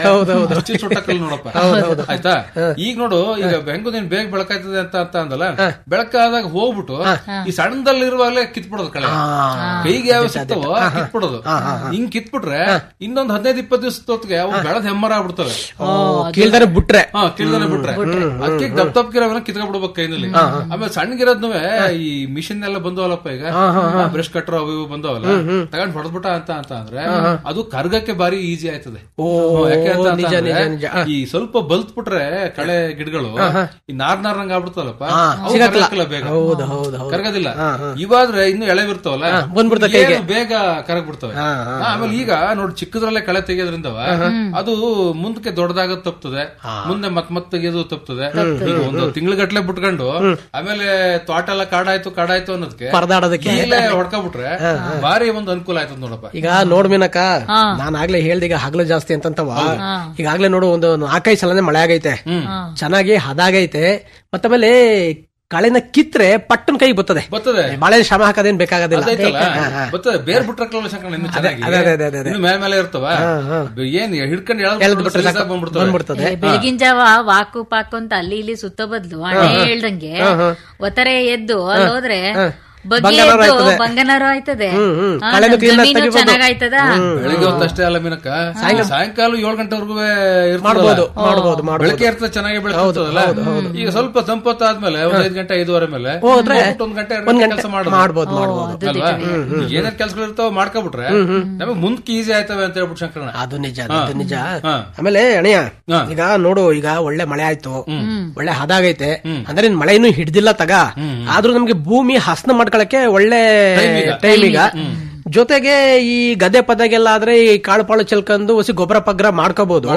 ಅಷ್ಟೇ ಚೊಟ್ಟಕಲ್ ನೋಡಪ್ಪ ಆಯ್ತಾ ಈಗ ನೋಡು ಈಗ ಹೆಂಗು ನೀನ್ ಬೇಗ ಬೆಳಕಾಯ್ತದೆ ಅಂತ ಅಂತ ಅಂದಲ್ಲ ಬೆಳಕಾದಾಗ ಹೋಗ್ಬಿಟ್ಟು ಈ ಸಣ್ಣದಲ್ಲಿ ಇರುವಾಗಲೇ ಕಿತ್ಬಿಡೋದು ಕಳೆ ಕೈಗೆ ಯಾವ ಸಿಗ್ತಾವೋ ಕಿತ್ಬಿಡೋದು ಹಿಂಗ್ ಕಿತ್ಬಿಟ್ರೆ ಇನ್ನೊಂದ್ ಹದಿನೈದು ಇಪ್ಪತ್ತು ದಿವಸ ಹೊತ್ತಿಗೆ ಅವು ಬೆಳದ್ ಹೆಮ್ಮರ ಆಗ್ಬಿಡ್ತವೆ ಕೀಳ್ದಾರೆ ಬಿಟ್ರೆ ಹಾ ಕಿಲ್ದಾನೆ ಬಿಟ್ರೆ ಅದಕ್ಕೆ ದಪ್ಪ ದಪ್ಪಗಿರೋವನ್ನ ಕಿತ್ಕೊಂಡ್ಬಿಡ್ಬೇಕು ಕೈನಲ್ಲಿ ಆಮೇಲೆ ಸಣ್ಣಗಿರೋದ್ನು ಈ ಮಿಷಿನ್ ಎಲ್ಲ ಬಂದವಲ್ಲಪ್ಪ ಈಗ ಬ್ರಷ್ ಕಟ್ರ ಅವು ಇವು ಬಂದವಲ್ಲ ತಗೊಂಡ್ ಹೊಡೆದ್ಬಿಟ್ಟ ಅಂತ ಅಂತ ಅಂದ್ರೆ ಅದು ಕರ್ಗಕ್ಕೆ ಬಾರಿ ಈಸಿ ಆಯ್ತದೆ ಹ್ಮ್, ಯಾಕೆ ಅಂತ ಅಂತ ಅಂದ್ರೆ ಈ ಸ್ವಲ್ಪ ಬಲ್ತ್ ಬಿಟ್ರೆ ಕಳೆ ಗಿಡಗಳು ಈ ನಾರ್ ನಾರ್ನಂಗ್ ಆಗ್ಬಿಡ್ತವಲ್ಲಪ್ಪ ಅವು ಕರ್ಗಕ್ಕಿಲ್ಲ ಬೇಗ ಹೌದು ಹೌದು ಹೌದು ಕರಗದಿಲ್ಲ ಇವಾದ್ರೆ ಇನ್ನು ಎಳೆವಿರ್ತಾವಲ್ಲ ಬಂದ್ಬಿಡ್ತವೆ ಏನು ಬೇಗ ಕರಗ್ ಬಿಡ್ತವೆ ಆಮೇಲೆ ಈಗ ನೋಡಿ ಚಿಕ್ಕದ್ರಲ್ಲೇ ಕಳೆ ತೆಗೆಯೋದ್ರಿಂದವ ಅದು ಮುಂದಕ್ಕೆ ದೊಡ್ಡದಾಗ ತಪ್ತದೆ ಮುಂದೆ ಮತ್ ಮತ್ ತೆಗೆಯೋದು ತಪ್ತದೆ ಈಗ ಒಂದು ತಿಂಗಳಗಟ್ಲೆ ಬಿಟ್ಕೊಂಡು ಆಮೇಲೆ ತೋಟ ಎಲ್ಲ ಕಾಡಾಯ್ತು ಕಾಡಾಯ್ತು ಅನ್ನೋದಕ್ಕೆ ಪರದಾಡೋದಕ್ಕೆ ಈಗಲೇ ಹೊಡ್ಕೊಬಿಟ್ರೆ ಬಾರಿ ಒಂದು ಅನುಕೂಲ ಆಯ್ತದ ನೋಡಪ್ಪ ಈಗ ನೋಡ್ ಮೀನಕ್ಕ ನಾನ್ ಆಗ್ಲೇ ಹೇಳ್ದೆ ಈಗ ಹಗಲು ಜಾಸ್ತಿ ಅಂತಂತವ ಈಗಾಗ್ಲೇ ನೋಡು ಒಂದು ನಾಲ್ಕೈದು ಸಲನೆ ಮಳೆ ಆಗೈತೆ ಚೆನ್ನಾಗಿ ಹದಾಗೈತೆ ಮತ್ತಮೇಲೆ ಕಳೆನ ಕಿತ್ರೆ ಪಟ್ಟನ್ ಕೈ ಬರ್ತದೆ ಬರ್ತದೆ ಬಾಳೆ ಶ್ರಮ ಹಾಕೋದೇನ್ ಬೇಕಾಗೋದಿಲ್ಲ ಅದೈತಲ್ಲ ಬರ್ತದೆ ಬೇರ್ ಬಿಟ್ರಕ್ಕಲ್ಲ ಶಂಕರಣ್ಣ ಇನ್ನು ಚೆನ್ನಾಗಿ ಅದೇ, ಅದೇ, ಅದೇ, ಅದೇ. ಇನ್ನು ಮೇಲೆ ಮೇಲೆ ಇರ್ತವ ಏನ್ ಹಿಡ್ಕೊಂಡು ಎಳ್ದ್ಬಿಟ್ರೆ ಸಾಕು, ಬಂದ್ಬಿಡ್ತವೆ ಬಂದ್ಬಿಡ್ತದೆ ಏ, ಬೆಳಗಿನ ಜಾವ ವಾಕು ಪಾಕು ಅಂತ ಅಲ್ಲಿ ಇಲ್ಲಿ ಸುತ್ತ ಬದ್ಲು ಅಣ್ಣ ಹೇಳ್ದಂಗೆ ಒತ್ತರೆ ಎದ್ದು ಅಲ್ಲಿ ಹೋದ್ರೆ ಬಗ್ಗೆ ಬಂಗನಾರು ಎದ್ದು ಆಯ್ತದೆ. ಬಂಗನಾರು ಆಯ್ತದೆ ಆ, ಕಳೆನು ನಮ್ clean ಆಗಿ ಜಮೀನು ತೆಗಿಬೋದು. ಚೆನ್ನಾಗಾಯ್ತದ ಬೆಳಿಗ್ಗೆ ಹೊತ್ತು ಅಷ್ಟೇ ಅಲ್ಲ ಮೀನಕ್ಕ ಸಾಯಂಕಾಲ ಏಳು ಗಂಟೆವರೆಗೂ ಮಾಡ್ಬೋದು ಮಾಡ್ಬೋದು ಮಾಡ್ಬೋದು ಬೆಳಗ್ಗೆ ಇರ್ತದೆ ಚೆನ್ನಾಗಿ ಬೆಳಕಿರ್ತದಲ್ಲ ಈಗ ಸ್ವಲ್ಪ ಸಂಪತ್ತಾದ್ಮೇಲೆ ಒಂದ್ ಐದ್ ಗಂಟೆ ಐದುವರೆ ಮೇಲೆ ಹೋದ್ರೆ ಹೋಗ್ಬಿಟ್ಟು ಒಂದ್ ಗಂಟೆ ಎರಡು ಒಂದ್ ಗಂಟೆ ಗಂಟೆ ಕೆಲಸ ಮಾಡೋದು ಮಾಡ್ಬೋದು ಮಾಡ್ಬೋದು ಅಲ್ವಾ ಈಗ ಏನೇನ್ ಕೆಲ್ಸಗಳು ಇರ್ತಾವ ಮಾಡ್ಕೊಬಿಟ್ರೆ ನಮಗೆ ಮುಂದಕ್ಕೆ ಈಸಿ ಆಯ್ತವೆ ಅಂತ ಹೇಳ್ಬಿಟ್ಟು ಶಂಕರಣ್ಣ ಅದು ನಿಜ ಅದು ನಿಜ ಹಾ. ಆಮೇಲೆ ಅಣಯ್ಯ ಹಾ. ಈಗ ನೋಡು ಈಗ ಒಳ್ಳೆ ಮಳೆ ಆಯ್ತು ಒಳ್ಳೆ ಹದಾಗೈತೆ ಅಂದ್ರೆ ಇನ್ ಮಳೆ ಇನ್ನೂ ಹಿಡ್ದಿಲ್ಲ ತಗ ಆದ್ರೂ ನಮ್ಗೆ ಭೂಮಿ ಹಸನ ಮಾಡ್ಕೊಳಕ್ಕೆ ಒಳ್ಳೆ ಟೈಮ್ ಈಗ ಜೊತೆಗೆ ಈ ಗದ್ದೆ ಪದಗೆಲ್ಲ ಆದ್ರೆ ಈ ಕಾಳು ಪಾಳು ಚೆಲ್ಕೊಂಡು ಹೊಸಿ ಗೊಬ್ಬರ ಪಗ್ರ ಮಾಡ್ಕೋಬಹುದು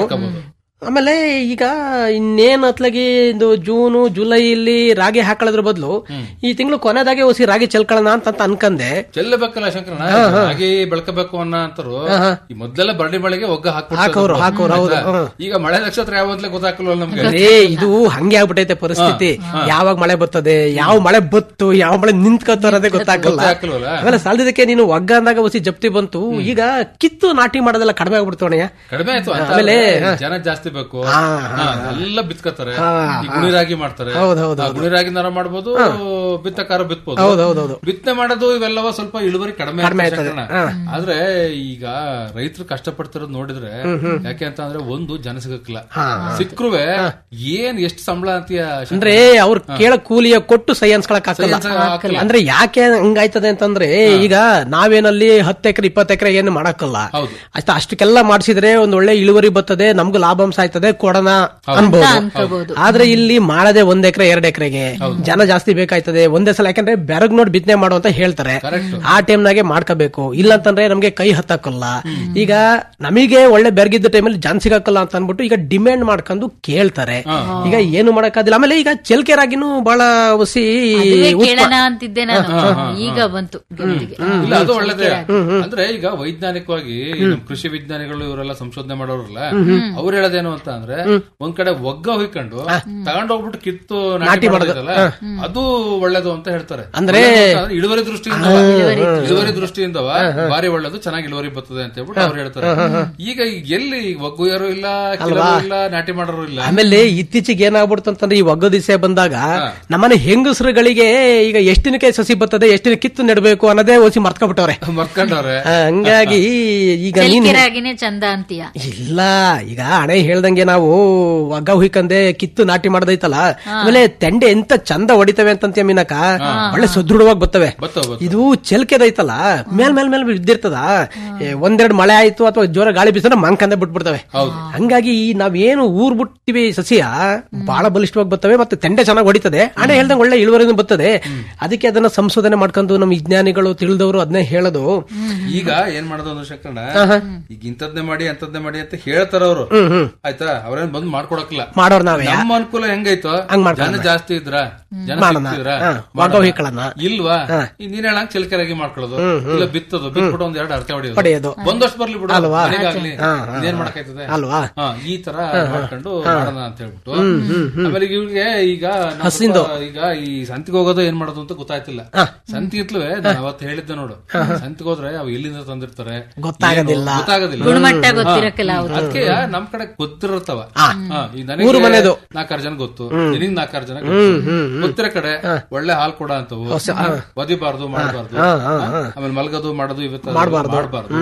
ಆಮೇಲೆ ಈಗ ಇನ್ನೇನ್ ಅತ್ಲಾಗಿ ಇದು ಜೂನು ಜುಲೈಲಿ ರಾಗಿ ಹಾಕೊಳ್ಳೋದ್ರ ಬದಲು ಈ ತಿಂಗಳು ಕೊನೆದಾಗೆ ಹೊಸಿ ರಾಗಿ ಚೆಲ್ಕೊಳ್ಳೋಣ ಅಂತ ಅನ್ಕಂದೆ ಚೆಲ್ಲಬೇಕಲ್ಲ ಶಂಕರಣ್ಣ ಹಾಗೆ ಬೆಳಕಬೇಕು ಅನ್ನೋ ಅಂತಾರು ಈ ಮೊದ್ಲೆಲ್ಲ ಬರಡಿ ಮಳೆಗೆ ಒಗ್ಗ ಹಾಕೋರು, ಹಾಕೋರು, ಹೌದು, ಆಯ್ತಾ? ಈಗ ಮಳೆ ನಕ್ಷತ್ರ ಯಾವತ್ಲೆ ಗೊತ್ತಾಗಲ್ವ ನಮ್ಗೆ ಏ ಇದು ಹಂಗೆ ಆಗ್ಬಿಟ್ಟೈತೆ ಪರಿಸ್ಥಿತಿ ಯಾವಾಗ ಮಳೆ ಬರ್ತದೆ ಯಾವ ಮಳೆ ಬತ್ತು ಯಾವ ಮಳೆ ನಿಂತ್ಕೋತ ಅನ್ನೋದೇ ಗೊತ್ತಾಗಲ್ಲ ಗೊತ್ತಾಗಲ್ವಲ್ಲ ಆಮೇಲೆ ಸಾಲದಕ್ಕೆ ನೀನು ಒಗ್ಗ ಅಂದಾಗ ಹೊಸಿ ಜಪ್ತಿ ಬಂತು ಈಗ ಕಿತ್ತು ನಾಟಿ ಮಾಡೋದೆಲ್ಲ ಕಡಿಮೆ ಆಗ್ಬಿಡ್ತವಣಯ್ಯ ಕಡಿಮೆ ಆಯ್ತು ಅಂತ ಆಮೇಲೆ, ಆದ್ರೆ ಜನ ಜಾಸ್ತಿ ಬೇಕು ಹಾ, ಎಲ್ಲ ಬಿತ್ಕೋತಾರೆ ಈ ಗುಣಿ ರಾಗಿ ಮಾಡ್ತಾರೆ ಹೌದ್ ಹೌದ್ ಆ ಗುಣಿ ರಾಗಿ ನರ ಮಾಡ್ಬೋದು ಬಿತ್ತಕಾರ ಬಿತ್ಬೋದು ಹೌದ್ ಹೌದ್ ಹೌದು ಬಿತ್ತನೆ ಮಾಡೋದು ಇವೆಲ್ಲವ ಸ್ವಲ್ಪ ಇಳುವರಿ ಕಡಿಮೆ ಆಗ್ತದೆ ಶಂಕರಣ್ಣ. ಆದ್ರೆ ಈಗ ರೈತರು ಕಷ್ಟಪಡ್ತಿರೋದು ನೋಡಿದ್ರೆ ಯಾಕೆ ಅಂತ ಅಂದ್ರೆ ಒಂದು ಜನ ಸಿಗಕ್ಕಿಲ್ಲ ಸಿಕ್ರುವೆ ಏನ್ ಎಷ್ಟು ಸಂಬಳ ಅಂತೀಯ ಶಂಕರಣ್ಣ? ಅಂದ್ರೆ ಅವ್ರು ಕೇಳ ಕೂಲಿಯ ಕೊಟ್ಟು ಸೈ ಅನ್ಸ್ಕೊಳಕ್ ಸೈ ಅನ್ಸ್ಕೊಳಕ್ ಹಾಕಲ್ಲ ಹಾಕಲ್ಲ. ಅಂದ್ರೆ ಯಾಕೆ ಹಂಗಾಯ್ತದೆ ಅಂತಂದ್ರೆ ಈಗ ನಾವೇನಲ್ಲಿ ಹತ್ತು ಎಕರೆ ಇಪ್ಪತ್ತು ಎಕರೆ ಏನು ಮಾಡಕ್ಕಲ್ಲ ಹೌದು. ಅಷ್ಟ ಅಷ್ಟಕ್ಕೆಲ್ಲ ಮಾಡಿಸಿದ್ರೆ ಒಂದ್ ಒಳ್ಳೆ ಇಳುವರಿ ಬರ್ತದೆ ನಮ್ಗೂ ಲಾಭಾಂಶ ಆಯ್ತದೆ ಕೊಡೋಣ ಅನ್ಬೋದು ಅನ್ಕೋಬಹುದು ಆದ್ರೆ ಇಲ್ಲಿ ಮಾಡದೆ ಒಂದ್ ಎಕರೆ ಎರಡ್ ಎಕರೆಗೆ ಜನ ಜಾಸ್ತಿ ಬೇಕಾಯ್ತದೆ ಒಂದೇ ಸಲ ಯಾಕಂದ್ರೆ ಬೆರಗ್ ನೋಡಿ ಬಿತ್ತನೆ ಮಾಡು ಅಂತ ಹೇಳ್ತಾರೆ Correct. ಆ ಟೈಮ್ನಾಗೆ ಮಾಡ್ಕೋಬೇಕು ಇಲ್ಲ ಅಂತಂದ್ರೆ ನಮ್ಗೆ ಕೈ ಹತ್ತಕ್ಕಲ್ಲ ಈಗ ನಮಗೆ ಒಳ್ಳೆ ಬೆರಗಿದ್ದ ಟೈಮಲ್ಲಿ ಜನ ಸಿಗಕ್ಕಲ್ಲ ಅಂತ ಅನ್ಬಿಟ್ಟು ಈಗ ಡಿಮ್ಯಾಂಡ್ ಮಾಡ್ಕೊಂಡು ಕೇಳ್ತಾರೆ ಈಗ ಏನು ಮಾಡಕ್ಕಾದಿಲ್ಲ ಆಮೇಲೆ ಈಗ ಚೆಲ್ಕೆ ರಾಗಿನೂ ಬಹಳ ಹುಸಿ ಅದುವೇ ಕೇಳೋಣ ಅಂತಿದ್ದೆ ನಾನು ಈಗ ಬಂತು ಗೆಲ್ತಿಗೆ. ಇಲ್ಲ ಅದು ಒಳ್ಳೇದೇ ಅಂದ್ರೆ ಈಗ ವೈಜ್ಞಾನಿಕವಾಗಿ ನಮ್ ಕೃಷಿ ವಿಜ್ಞಾನಿಗಳು ಇವರೆಲ್ಲ ಸಂಶೋಧನೆ ಮಾಡೋರಲ್ಲ ಅವ್ರು ಹೇಳೋದೇನು ಅಂತ ಅಂದ್ರೆ ಒಂದ್ ಕಡೆ ಒಗ್ಗ ಹೊಯ್ಕೊಂಡು ತಗೊಂಡೋಗ್ಬಿಟ್ಟು ಕಿತ್ತು ನಾಟಿ ಮಾಡೋದಲ್ಲ ಅದು ಒಳ್ಳೇದು ಅಂತ ಹೇಳ್ತಾರೆ ಅಂದ್ರೆ- ಒಳ್ಳೇದು ಅಂತ ಅಂದ್ರೆ ಇಳುವರಿ ದೃಷ್ಟಿಯಿಂದ ಇಳುವರಿ ದೃಷ್ಟಿಯಿಂದ ಬಾರಿ ಒಳ್ಳೇದು ಚೆನ್ನಾಗಿ ಇಳುವರಿ ಬರ್ತದೆ ಅಂತ ಹೇಳ್ಬಿಟ್ಟು ಅವ್ರು ಹೇಳ್ತಾರೆ ಈಗ ಎಲ್ಲಿ ಒಗ್ಗುಯರು ಇಲ್ಲ ಕಿಲರು ಇಲ್ಲ ನಾಟಿ ಮಾಡೋರು ಇಲ್ಲ ಆಮೇಲೆ ಇತ್ತೀಚೆಗೆ ಏನಾಗ್ಬಿಡ್ತು ಅಂತಂದ್ರೆ ಈ ಒಗ್ಗ ದಿಸೆ ಬಂದಾಗ ನಮ್ಮನೆ ಹೆಂಗಸರುಗಳಿಗೆ ಈಗ ಎಷ್ಟಿನಕ್ಕೆ ಸಸಿ ಬರ್ತದೆ ಎಷ್ಟಿನ ಕಿತ್ತು ನೆಡಬೇಕು ಅನ್ನೋದೇ ಓಸಿ ಮರ್ತ್ಕೊಬಿಟ್ಟವ್ರೆ ಮರ್ಕೊಂಡವ್ರೆ ಆ, ಹಂಗಾಗಿ ಈಗ ನೀನ್ ಚೆಲ್ಕೆರಾಗಿನೇ ಚಂದ ಅಂತೀಯ ಇಲ್ಲ ಈಗ ಹಣೆ ಹೇಳ್ದಂಗೆ ನಾವು ಒಗ್ಗ ಹುಯ್ಕಂದೆ ಕಿತ್ತು ನಾಟಿ ಮಾಡದೈತಲ್ಲ ಆಮೇಲೆ ತೆಂಡೆ ಎಂತ ಚಂದ ಹೊಡಿತವೆ ಅಂತಂತೀಯ ಮೀನಕ ಒಳ್ಳೆ ಸುದೃಢವಾಗಿ ಬರ್ತವೆ ಬತ್ತವ ಬತ್ತವ. ಇದು ಚೆಲ್ಕೆದೈತಲ್ಲ ಮೇಲ್ ಮೇಲ್ ಮೇಲ್ ಬಿದ್ದಿರ್ತದ ಏ, ಒಂದೆರಡು ಮಳೆ ಆಯ್ತು ಅಥವಾ ಜೋರ ಗಾಳಿ ಬೀಸಿದ್ರೆ ಮಂಕಂದೆ ಬಿಟ್ಬಿಡ್ತವೆ ಹಂಗಾಗಿ ಈ ನಾವೇನು ಊರ್ ಬಿಟ್ಟಿವಿ ಸಸಿಯ ಬಹಳ ಬಲಿಷ್ಠವಾಗಿ ಬರ್ತವೆ ಮತ್ತೆ ತೆಂಡೆ ಚೆನ್ನಾಗಿ ಹೊಡಿತದೆ ಹಣೆ ಹೇಳ್ದಂಗೆ ಒಳ್ಳೆ ಇಳುವರಿನೂ ಬರ್ತದೆ ಅದಕ್ಕೆ ಅದನ್ನ ಸಂಶೋಧನೆ ಮಾಡ್ಕೊಂಡು ನಮ್ಮ ವಿಜ್ಞಾನಿಗಳು ತಿಳಿದವರು ಅದನ್ನೇ ಹೇಳೋದು ಈಗ ಏನ್ ಮಾಡೋದು ಅಂದ್ರೆ ಶಂಕರಣ್ಣ ಈಗ ಇಂಥದ್ನೇ ಮಾಡಿ ಅಂತದ್ನೇ ಮಾಡಿ ಅಂತ ಹೇಳ್ತಾರ ಅವರು ಆಯ್ತಾ ಅವ್ರೇನ್ ಬಂದ್ ಮಾಡ್ಕೊಡಕ್ಕಿಲ್ಲ ಮಾಡೋರ್ ನಾವೇ ನಮ್ಮ ಅನುಕೂಲ ಹೆಂಗೈತೋ ಹಂಗ್ ಮಾಡ್ಕೊಳ್ಳೋಣ. ಜನ ಜಾಸ್ತಿ ಇದ್ರ ಜನ ಮಾಡೋಣ. ಸಿಕ್ತಿದ್ರ ಹಾ, ಮಾಡೋಣ. ವಾಟೋ ಹಿಕ್ಕಳನ್ನ. ಇಲ್ವಾ ಈ ನೀನ್ ಹೇಳಂಗ್ ಚಿಲ್ಕರಾಗಿ ಮಾಡ್ಕೊಳ್ಳೋದು ಇಲ್ಲ ಬಿತ್ತದು ಬಿತ್ಬಿಟ್ಟು ಒಂದ್ ಎರಡು ಅರ್ಥ ಹೊಡೆಯೋದು. ಹೊಡೆಯೋದು ಬಂದಷ್ಟು ಬರ್ಲಿ ಬಿಡು ಅಲ್ವಾ? ಮನೆಗಾಗ್ಲಿ ಹಾ, ಹಾ, ಇದೇನ್ ಮಾಡಕ್ಕಾಯ್ತದೆ ಅಲ್ವಾ? ಹಾ, ಈ ತರ ಮಾಡ್ಕೊಂಡು ಮಾಡೋಣ ಅಂತ ಹೇಳ್ಬಿಟ್ಟು ಆಮೇಲೆ ಈಗ ಇವ್ರಿಗೆ ಈಗ ನಾವ್ ಹಸಿಂದು. ಸ್ವಲ್ಪ ಈಗ ಈ ಸಂತಿಗೆ ಹೋಗೋದು ಏನ್ ಮಾಡೋದು ಅಂತ ಗೊತ್ತಾಯ್ತಿಲ್ಲ ಸಂತಿಗಿತ್ಲುವೆ ನಾನು ಅವತ್ತು ಹೇಳಿದ್ದೆ ನೋಡು ಸಂತಿಗೆ ಹೋದ್ರೆ ಅವು ಎಲ್ಲಿಂದ ತಂದಿರ್ತಾರೆ ಗೊತ್ತಾಗೋದಿಲ್ಲ. ಏನು ಗೊತ್ತಾಗೋದಿಲ್ಲ ಗುಣಮಟ್ಟ ಗೊತ್ತಿರಕ್ಕಿಲ್ಲ ಅವ್ರು ಅದಕ್ಕೆ ನಮ್ ಕಡೆ ಗೊತ್ತಿರತ್ತವ ಈಗ ಊರು ಮನೆದು. ನನಗೆ ನಾಲ್ಕಾರು ಜನ ಗೊತ್ತು ನಿನಗ್ ನಾಲ್ಕಾರು ಜನ ಗೊತ್ತು ಗೊತ್ತಿರೋ ಕಡೆ ಒಳ್ಳೆ ಹಾಲ್ ಕೊಡ ಅಂತವು ಒದಿಬಾರ್ದು ಮಾಡಬಾರ್ದು ಆಮೇಲೆ ಮಲ್ಗೋದು ಮಾಡೋದು ಇವತ್ತು ಮಾಡಬಾರ್ದು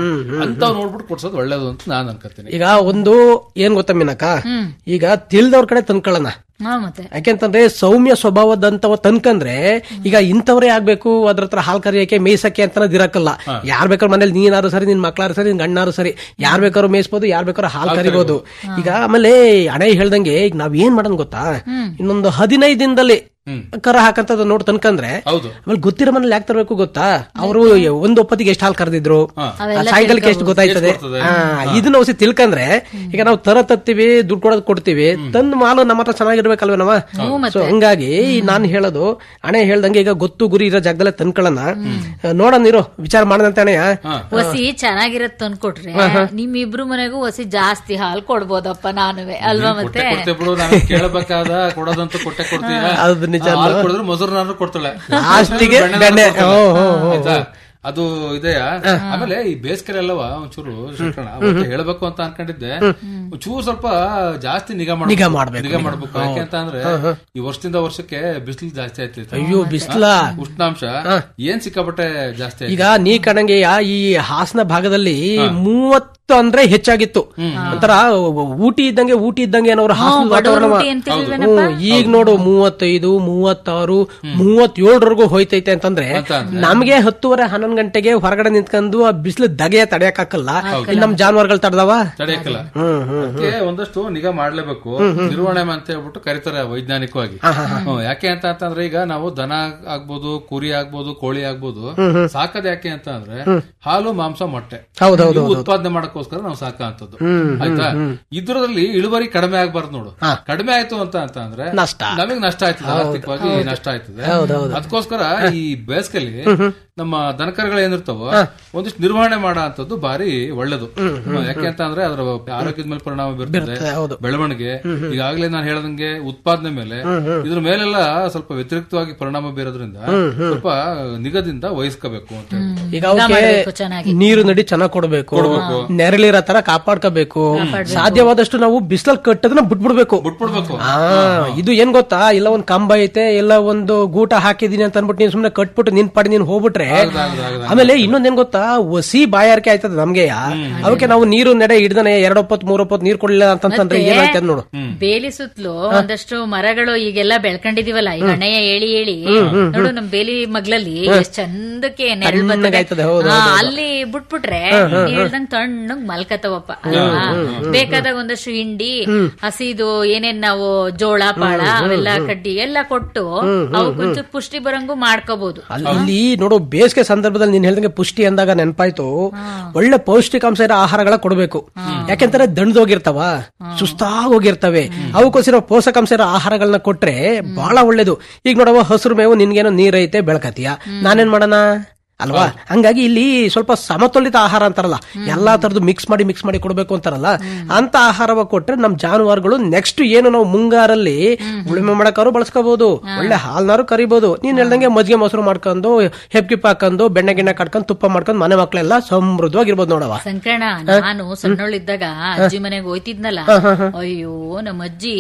ಅಂತ ನೋಡ್ಬಿಟ್ಟು ಕೊಡ್ಸೋದು ಒಳ್ಳೇದು ಅಂತ ನಾನ್ ಅನ್ಕೋತೀನಿ ಈಗ ಒಂದು ಏನ್ ಗೊತ್ತಾ ಮೀನಕ್ಕ ಈಗ ತಿಳಿದವ್ರ ಕಡೆ ತಂದ್ಕೊಳ್ಳೋಣ ಹಾ ಮತ್ತೆ ಯಾಕೆಂತಂದ್ರೆ ಸೌಮ್ಯ ಸ್ವಭಾವದಂತವ ತನ್ಕಂದ್ರೆ ಈಗ ಇಂಥವ್ರೇ ಆಗ್ಬೇಕು ಅದ್ರ ಹತ್ರ ಹಾಲ್ ಕರಿಯಕ್ಕೆ ಮೇಯ್ಸಕ್ಕೆ ಅಂತ ಇರಕ್ಕಲ್ಲ ಯಾರ್ ಬೇಕಾದ್ರೂ ಮನೇಲಿ ನೀನಾರು ಸರಿ ನಿನ್ ಮಕ್ಳಾರು ಸರಿ ನಿನ್ ಗಣ್ಣಾರು ಸರಿ ಯಾರ್ ಬೇಕಾದ್ರೂ ಮೇಯಿಸ್ಬೋದು ಯಾರ್ ಬೇಕಾದ್ರೂ ಹಾಲ್ ಕರಿಬಹುದು ಈಗ ಆಮೇಲೆ ಹಣೆ ಹೇಳ್ದಂಗೆ ಈಗ ನಾವ್ ಏನ್ ಮಾಡೋಣ ಗೊತ್ತಾ ಇನ್ನೊಂದು ಹದಿನೈದು ದಿನದಲ್ಲಿ ಕರ ಹಾಕಂತದ ನೋಡ್ ತನ್ಕಂದ್ರೆ ಹೌದು ಆಮೇಲೆ ಗೊತ್ತಿರೋ ಮನೇಲಿ ಯಾಕೆ ತರಬೇಕು ಗೊತ್ತಾ ಅವರು ಒಂದು ಒಪ್ಪತ್ತಿಗೆ ಎಷ್ಟು ಹಾಲು ಕರೆದಿದ್ರು ಸಾಯಂಕಾಲಕ್ಕೆ ಎಷ್ಟು ಗೊತ್ತಾಯ್ತದೆ ಆ, ಇದನ್ನ ಹೊಸಿ ತಿಳ್ಕಂದ್ರೆ ಈಗ ನಾವು ತರ ತತ್ತೀವಿ ದುಡ್ಡು ಕೊಡೋದು ಕೊಡ್ತೀವಿ ತಂದ್ ಮಾಲು ನಮ್ಮ ಹತ್ರ ಚೆನ್ನಾಗಿರ್ಬೇಕಲ್ವೇ ನಾವ ಸೊ ಹಂಗಾಗಿ ನಾನು ಹೇಳೋದು ಅಣೆ ಹೇಳ್ದಂಗೆ ಈಗ ಗೊತ್ತು ಗುರಿ ಇರೋ ಜಾಗದಲ್ಲೇ ತಂದ್ಕೊಳ್ಳೋಣ ನೋಡೋಣ ಇರೋ ವಿಚಾರ ಮಾಡದಂತೆ ಅಣೆಯ ಹೊಸಿ ಚೆನ್ನಾಗಿರತ್ ತಂದ್ಕೊಟ್ರೆ ನಿಮ್ ಇಬ್ರು ಮನೆಗೂ ಹೊಸಿ ಜಾಸ್ತಿ ಹಾಲ್ ಕೊಡ್ಬೋದಪ್ಪ ನಾನುವೆ ಅಲ್ವಾ ಮತ್ತೆ ಕೊಡ್ತೇ ಬಿಡು ನಾನು ಕೇಳಬೇಕಾದ ಕೊಡೋದಂತೂ ಕೊಟ್ಟೆ ಕೊಡ್ತೀಯ ಅದು ನಿಜ ಹಾಲು ಕುಡಿದ್ರೆ ಮೊಸರನ್ನಾದ್ರೂ ಕೊಡ್ತಾಳೆ ಲಾಸ್ಟಿಗೆ ಬೆಣ್ಣೆನಾದ್ರೂ ಬೆಣ್ಣೆ. ಕೊಡ್ತಾಳೆ. ಓ, ಓ, ಓ, ಆಯ್ತಾ? ಅದು ಇದೆಯಾ ಆಮೇಲೆ ಈ ಬೇಸಿಗೆಲೆಲ್ಲವ ಒಂಚೂರು ಶಿಕ್ಷಣ ಅವತ್ತು ಹೇಳ್ಬೇಕು ಅಂತ ಅನ್ಕೊಂಡಿದ್ದೆ ಒಂಚೂರು ಸ್ವಲ್ಪ ಜಾಸ್ತಿ ನಿಗಾ ಮಾಡ್ಬೇಕು. ನಿಗಾ ಮಾಡ್ಬೇಕು. ನಿಗಾ ಮಾಡ್ಬೇಕು ಯಾಕೆ ಅಂತ ಅಂದ್ರೆ ಈ ವರ್ಷದಿಂದ ವರ್ಷಕ್ಕೆ ಬಿಸಿಲು ಜಾಸ್ತಿ ಆಯ್ತೈತೆ ಅಯ್ಯೋ ಬಿಸ್ಲ ಉಷ್ಣಾಂಶ ಏನ್ ಸಿಕ್ಕಾಪಟ್ಟೆ ಜಾಸ್ತಿ ಆಯ್ತು ಈಗ ನೀ ಕಣಂಗೆ ಈ ಹಾಸನ ಭಾಗದಲ್ಲಿ ಮೂವತ್ತು ಅಂದ್ರೆ ಹೆಚ್ಚಾಗಿತ್ತು ಒಂಥರ ಊಟಿ ಇದ್ದಂಗೆ ಊಟಿ ಇದ್ದಂಗೆ ಏನೋ ಅವ್ರ ಹಾಸನ ವಾತಾವರಣ ಊಟಿ ಅಂತಿಲ್ವೇನಪ್ಪ? ಹ್ಮ್, ಈಗ ನೋಡು ಮೂವತ್ತೈದು ಮೂವತ್ತಾರು ಮೂವತ್ತೇಳರವರೆಗೂ ಹೋಯ್ತೈತೆ ಅಂತಂದ್ರೆ ನಮ್ಗೆ ಹತ್ತುವರೆ ಹನ್ನೊಂದು ಗಂಟೆಗೆ ಹೊರಗಡೆ ನಿಂತ್ಕೊಂಡು ಆ ಬಿಸಿಲು ದಗೆ ತಡೆಯಕ್ಕಾಗಲ್ಲ ಇನ್ ನಮ್ ಜಾನುವಾರುಗಳು ತಡೆದವ ತಡೆಯಕ್ಕಿಲ್ಲ ಅದಕ್ಕೆ ಒಂದಷ್ಟು ನಿಗಾ ಮಾಡ್ಲೇಬೇಕು ನಿರ್ವಹಣೆ ಅಂತ ಹೇಳ್ಬಿಟ್ಟು ಕರೀತಾರೆ ವೈಜ್ಞಾನಿಕವಾಗಿ ಹ್ಮ್, ಯಾಕೆ ಅಂತ ಅಂತಂದ್ರೆ ಈಗ ನಾವು ದನ ಆಗ್ಬೋದು ಕುರಿ ಆಗ್ಬೋದು ಕೋಳಿ ಆಗ್ಬೋದು ಸಾಕದ್ ಯಾಕೆ ಅಂತ ಅಂದ್ರೆ ಹಾಲು ಮಾಂಸ ಮೊಟ್ಟೆ ಹೌದೌದು ಇವು ಉತ್ಪಾದನೆ ಮಾಡಕ್ಕೋಸ್ಕರ ನಾವು ಸಾಕ ಅಂತದ್ದು ಆಯ್ತಾ ಇದ್ರಲ್ಲಿ ಇಳುವರಿ ಕಡಿಮೆ ಆಗ್ಬಾರ್ದು ನೋಡು ಕಡಿಮೆ ಆಯ್ತು ಅಂತ ಅಂತ ಅಂದ್ರೆ ನಷ್ಟ. ನಮಗ್ ನಷ್ಟ ಆಯ್ತದೆ ಆರ್ಥಿಕವಾಗಿ ನಷ್ಟ ಆಯ್ತದೆ ಅದಕ್ಕೋಸ್ಕರ ಈ ಬೇಸಿಗೆಲಿ ನಮ್ಮ ದನಕರುಗಳು ಏನಿರ್ತಾವೋ ಒಂದಿಷ್ಟು ನಿರ್ವಹಣೆ ಮಾಡೋ ಅಂತದ್ದು ಬಾರಿ ಒಳ್ಳೇದು ಯಾಕೆ ಅಂತ ಅಂದ್ರೆ ಅದರ ಆರೋಗ್ಯದ ಮೇಲೆ ಪರಿಣಾಮ ಬೀರ್ತದೆ ಹೌದು. ಬೆಳವಣಿಗೆ ಈಗಾಗಲೇ ನಾನು ಹೇಳದಂಗೆ ಉತ್ಪಾದನೆ ಮೇಲೆ ಇದ್ರ ಮೇಲೆಲ್ಲ ಸ್ವಲ್ಪ ವ್ಯತಿರಿಕ್ತವಾಗಿ ಪರಿಣಾಮ ಬೀರೋದ್ರಿಂದ ಸ್ವಲ್ಪ ನಿಗದಿಂದ ವಹಿಸ್ಕೋಬೇಕು ಅಂತ ಹೇಳಿ. ಈಗ ಅವಕ್ಕೆ ಮಾಡ್ಬೇಕು ಚೆನ್ನಾಗಿ. ನೀರು ನಡಿ ಚೆನ್ನಾಗ್ ಕೊಡ್ಬೇಕು ನೆರಳಿರೋ ತರ ಕಾಪಾಡ್ಕೋಬೇಕು ಸಾಧ್ಯವಾದಷ್ಟು ನಾವು ಬಿಸಿಲಲ್ಲಿ ಕಟ್ಟೋದನ್ನ ಬಿಟ್ಬಿಡ್ಬೇಕು ಬಿಟ್ಬಿಡ್ಬೇಕು ಆ ಇದು ಏನ್ ಗೊತ್ತಾ ಇಲ್ಲ ಒಂದ್ ಕಂಬ ಐತೆ ಇಲ್ಲ ಒಂದು ಗೂಟ ಹಾಕಿದೀನಿ ಅಂತ ಅನ್ಬಿಟ್ಟು ನೀನ್ ಸುಮ್ನೆ ಕಟ್ಬಿಟ್ಟು ನಿನ್ ಪಾಡಿ ನೀನ್ ಹೋಗ್ಬಿಟ್ರೆ ಆಮೇಲೆ ಇನ್ನೊಂದೇನ್ ಗೊತ್ತಾ ಒಸಿ ಬಾಯಾರಿಕೆ ಆಯ್ತದ ನಮ್ಗೆ ಅವಕ್ಕೆ ನಾವು ನೀರು ನೆಡೆ ಹಿಡ್ದನೆ ಎರಡೊಪ್ಪತ್ ಮೂರೊಪ್ಪತ್ ನೀರ್ ಕೊಡ್ಲಿಲ್ಲ ಅಂತಂದ್ರೆ ಏನಾಯ್ತದ ನೋಡು ಬೇಲಿ ಸುತ್ತಲೂ ಒಂದಷ್ಟು ಮರಗಳು ಈಗೆಲ್ಲ ಬೆಳ್ಕೊಂಡಿದೀವಲ್ಲ ಈಗ ಹಣೆಯ ಹೇಳಿ ಹೇಳಿ ನೋಡು ನಮ್ ಬೇಲಿ ಮಗ್ಲಲ್ಲಿ ಎಷ್ಟ್ ಚಂದಕ್ಕೆ ನೆರಳು ಬರ್ತದೆ ತಣ್ಣಗಾಯ್ತದೆ, ಹೌದು, ಹಾ, ಅಲ್ಲಿ ಬಿಟ್ಬಿಟ್ರೆ ನೀನ್ ಹೇಳ್ದಂಗ್ ತಣ್ಣಗ್ ಮಲ್ಕತವಪ್ಪ ಅಲ್ವಾ ಬೇಕಾದಾಗ ಒಂದಷ್ಟು ಹಿಂಡಿ ಹಸಿದು ಏನೇನ್ ನಾವು ಜೋಳ ಪಾಳ ಅವೆಲ್ಲ ಕಡ್ಡಿ ಎಲ್ಲ ಕೊಟ್ಟು ಅವಕ್ಕೆ ಒಂಚೂರು ಪುಷ್ಟಿ ಬರಂಗು ಮಾಡ್ಕೋಬಹುದು ಅಲ್ಲಿ ನೋಡು ಬೇಸಿಗೆ ಸಂದರ್ಭದಲ್ಲಿ ನೀನ್ ಹೇಳ್ದಂಗೆ ಪುಷ್ಟಿ ಅಂದಾಗ ನೆನಪಾಯ್ತು ಒಳ್ಳೆ ಪೌಷ್ಟಿಕಾಂಶ ಇರೋ ಆಹಾರಗಳ ಕೊಡ್ಬೇಕು ಯಾಕೆಂದ್ರೆ ದಣ್ದೋಗಿರ್ತಾವ ಸುಸ್ತಾಗಿ ಹೋಗಿರ್ತವೆ ಅವಕ್ಕೋಸ್ಕರ ಪೋಷಕಾಂಶ ಇರೋ ಆಹಾರಗಳನ್ನ ಕೊಟ್ರೆ ಬಹಳ ಒಳ್ಳೇದು ಈಗ ನೋಡವ ಹಸಿರು ಮೇವು ನಿನ್ಗೇನೋ ನೀರೈತೆ ಬೆಳಕತಿಯ ನಾನೇನ್ ಮಾಡೋಣ ಅಲ್ವಾ ಹಂಗಾಗಿ ಇಲ್ಲಿ ಸ್ವಲ್ಪ ಸಮತೋಲಿತ ಆಹಾರ ಅಂತಾರಲ್ಲ ಎಲ್ಲಾ ತರದ್ದು ಮಿಕ್ಸ್ ಮಾಡಿ ಮಿಕ್ಸ್ ಮಾಡಿ ಕೊಡ್ಬೇಕು ಅಂತಾರಲ್ಲ ಅಂತ ಆಹಾರವ ಕೊಟ್ರೆ ನಮ್ ಜಾನುವಾರುಗಳು ನೆಕ್ಸ್ಟ್ ಏನು ನಾವು ಮುಂಗಾರಲ್ಲಿ ಉಳುಮೆ ಮಾಡಕ್ಕಾರು ಬಳಸ್ಕೋಬಹುದು ಒಳ್ಳೆ ಹಾಲ್ನಾರು ಕರಿಬಹುದು ನೀನ್ ಹೇಳ್ದಂಗೆ ಮಜ್ಜಿಗೆ ಮೊಸರು ಮಾಡ್ಕೊಂಡು ಹೆಪ್ಕಿಪ್ ಹಾಕೊಂಡು ಬೆಣ್ಣೆ ಗಿಣ್ಣೆ ಕಟ್ಕೊಂಡು ತುಪ್ಪ ಮಾಡ್ಕೊಂಡು ಮನೆ ಮಕ್ಳೆಲ್ಲ ಸಮೃದ್ಧವಾಗಿರ್ಬೋದು ನೋಡವ ಸಂಕರಣ ನಾನು ಸಣ್ಣೋಳಿದ್ದಾಗ ಅಜ್ಜಿ ಮನೆಗೆ ಹೋಯ್ತಿದ್ನಲ್ಲ ಅಯ್ಯೋ ನಮ್ಮ ಅಜ್ಜಿ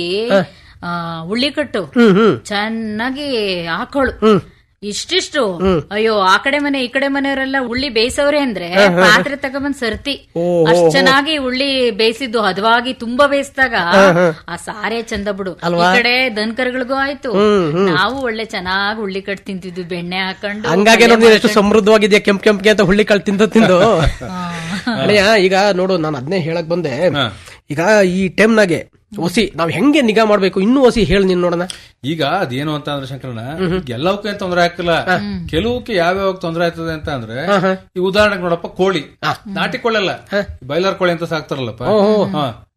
ಆ ಉಳ್ಳಿ ಕಟ್ಟು ಚೆನ್ನಾಗಿ ಹಾಕೋಳು ಇಷ್ಟಿಷ್ಟು ಅಯ್ಯೋ ಆ ಕಡೆ ಮನೆ ಈ ಕಡೆ ಮನೆಯವರೆಲ್ಲ ಉಳ್ಳಿ ಬೇಯಿಸವ್ರೆ ಅಂದ್ರೆ ಪಾತ್ರೆ ತಗೊಂಬಂದ್ ಸರ್ತಿ ಅಷ್ಟ್ ಚೆನ್ನಾಗಿ ಉಳ್ಳಿ ಬೇಯಿಸಿದ್ದು ಹದವಾಗಿ ತುಂಬಾ ಬೇಯಿಸಿದಾಗ ಆ ಸಾರೇ ಚಂದ ಬಿಡು ಈ ಕಡೆ ದನಕರುಗಳಿಗೂ ಆಯ್ತು ನಾವು ಒಳ್ಳೆ ಚೆನ್ನಾಗಿ ಉಳ್ಳಿ ಕಟ್ ತಿಂತಿದ್ವಿ ಬೆಣ್ಣೆ ಹಾಕೊಂಡು ಹಂಗಾಗಿ ನೋಡಿ ನೀನ್ ಎಷ್ಟು ಸಮೃದ್ಧವಾಗಿದ್ಯಾ ಕೆಂಪ್ ಕೆಂಪ್ಗೆ ಅಂತ ಹುಳ್ಳಿ ಕಾಳು ತಿಂದು ತಿಂದು ಅಳಿಯ ಈಗ ನೋಡು ನಾನು ಅದನ್ನೇ ಹೇಳಕ್ ಬಂದೆ ಈಗ ಈ ಟೈಮ್ನಾಗೆ ಒಸಿ ನಾವ್ ಹೆಂಗೆ ನಿಗಾ ಮಾಡ್ಬೇಕು ಇನ್ನೂ ಒಸಿ ಹೇಳಿ ನೀನ್ ನೋಡೋಣ ಈಗ ಅದೇನು ಅಂತ ಅಂದ್ರೆ ಶಂಕರಣ್ಣ ಎಲ್ಲವಕ್ಕೆ ತೊಂದರೆ ಆಗ್ತಿಲ್ಲ ಕೆಲವಕ್ಕೆ ಯಾವ್ಯಾವ ತೊಂದರೆ ಆಯ್ತದೆ ಅಂತ ಅಂದ್ರೆ ಈ ಉದಾಹರಣೆಗೆ ನೋಡಪ್ಪ ಕೋಳಿ ನಾಟಿ ಕೋಳಿ ಅಲ್ಲ ಬೈಲರ್ ಕೋಳಿ ಅಂತ ಸಾಕ್ತಾರಲ್ಲಪ್ಪ ಹಾ.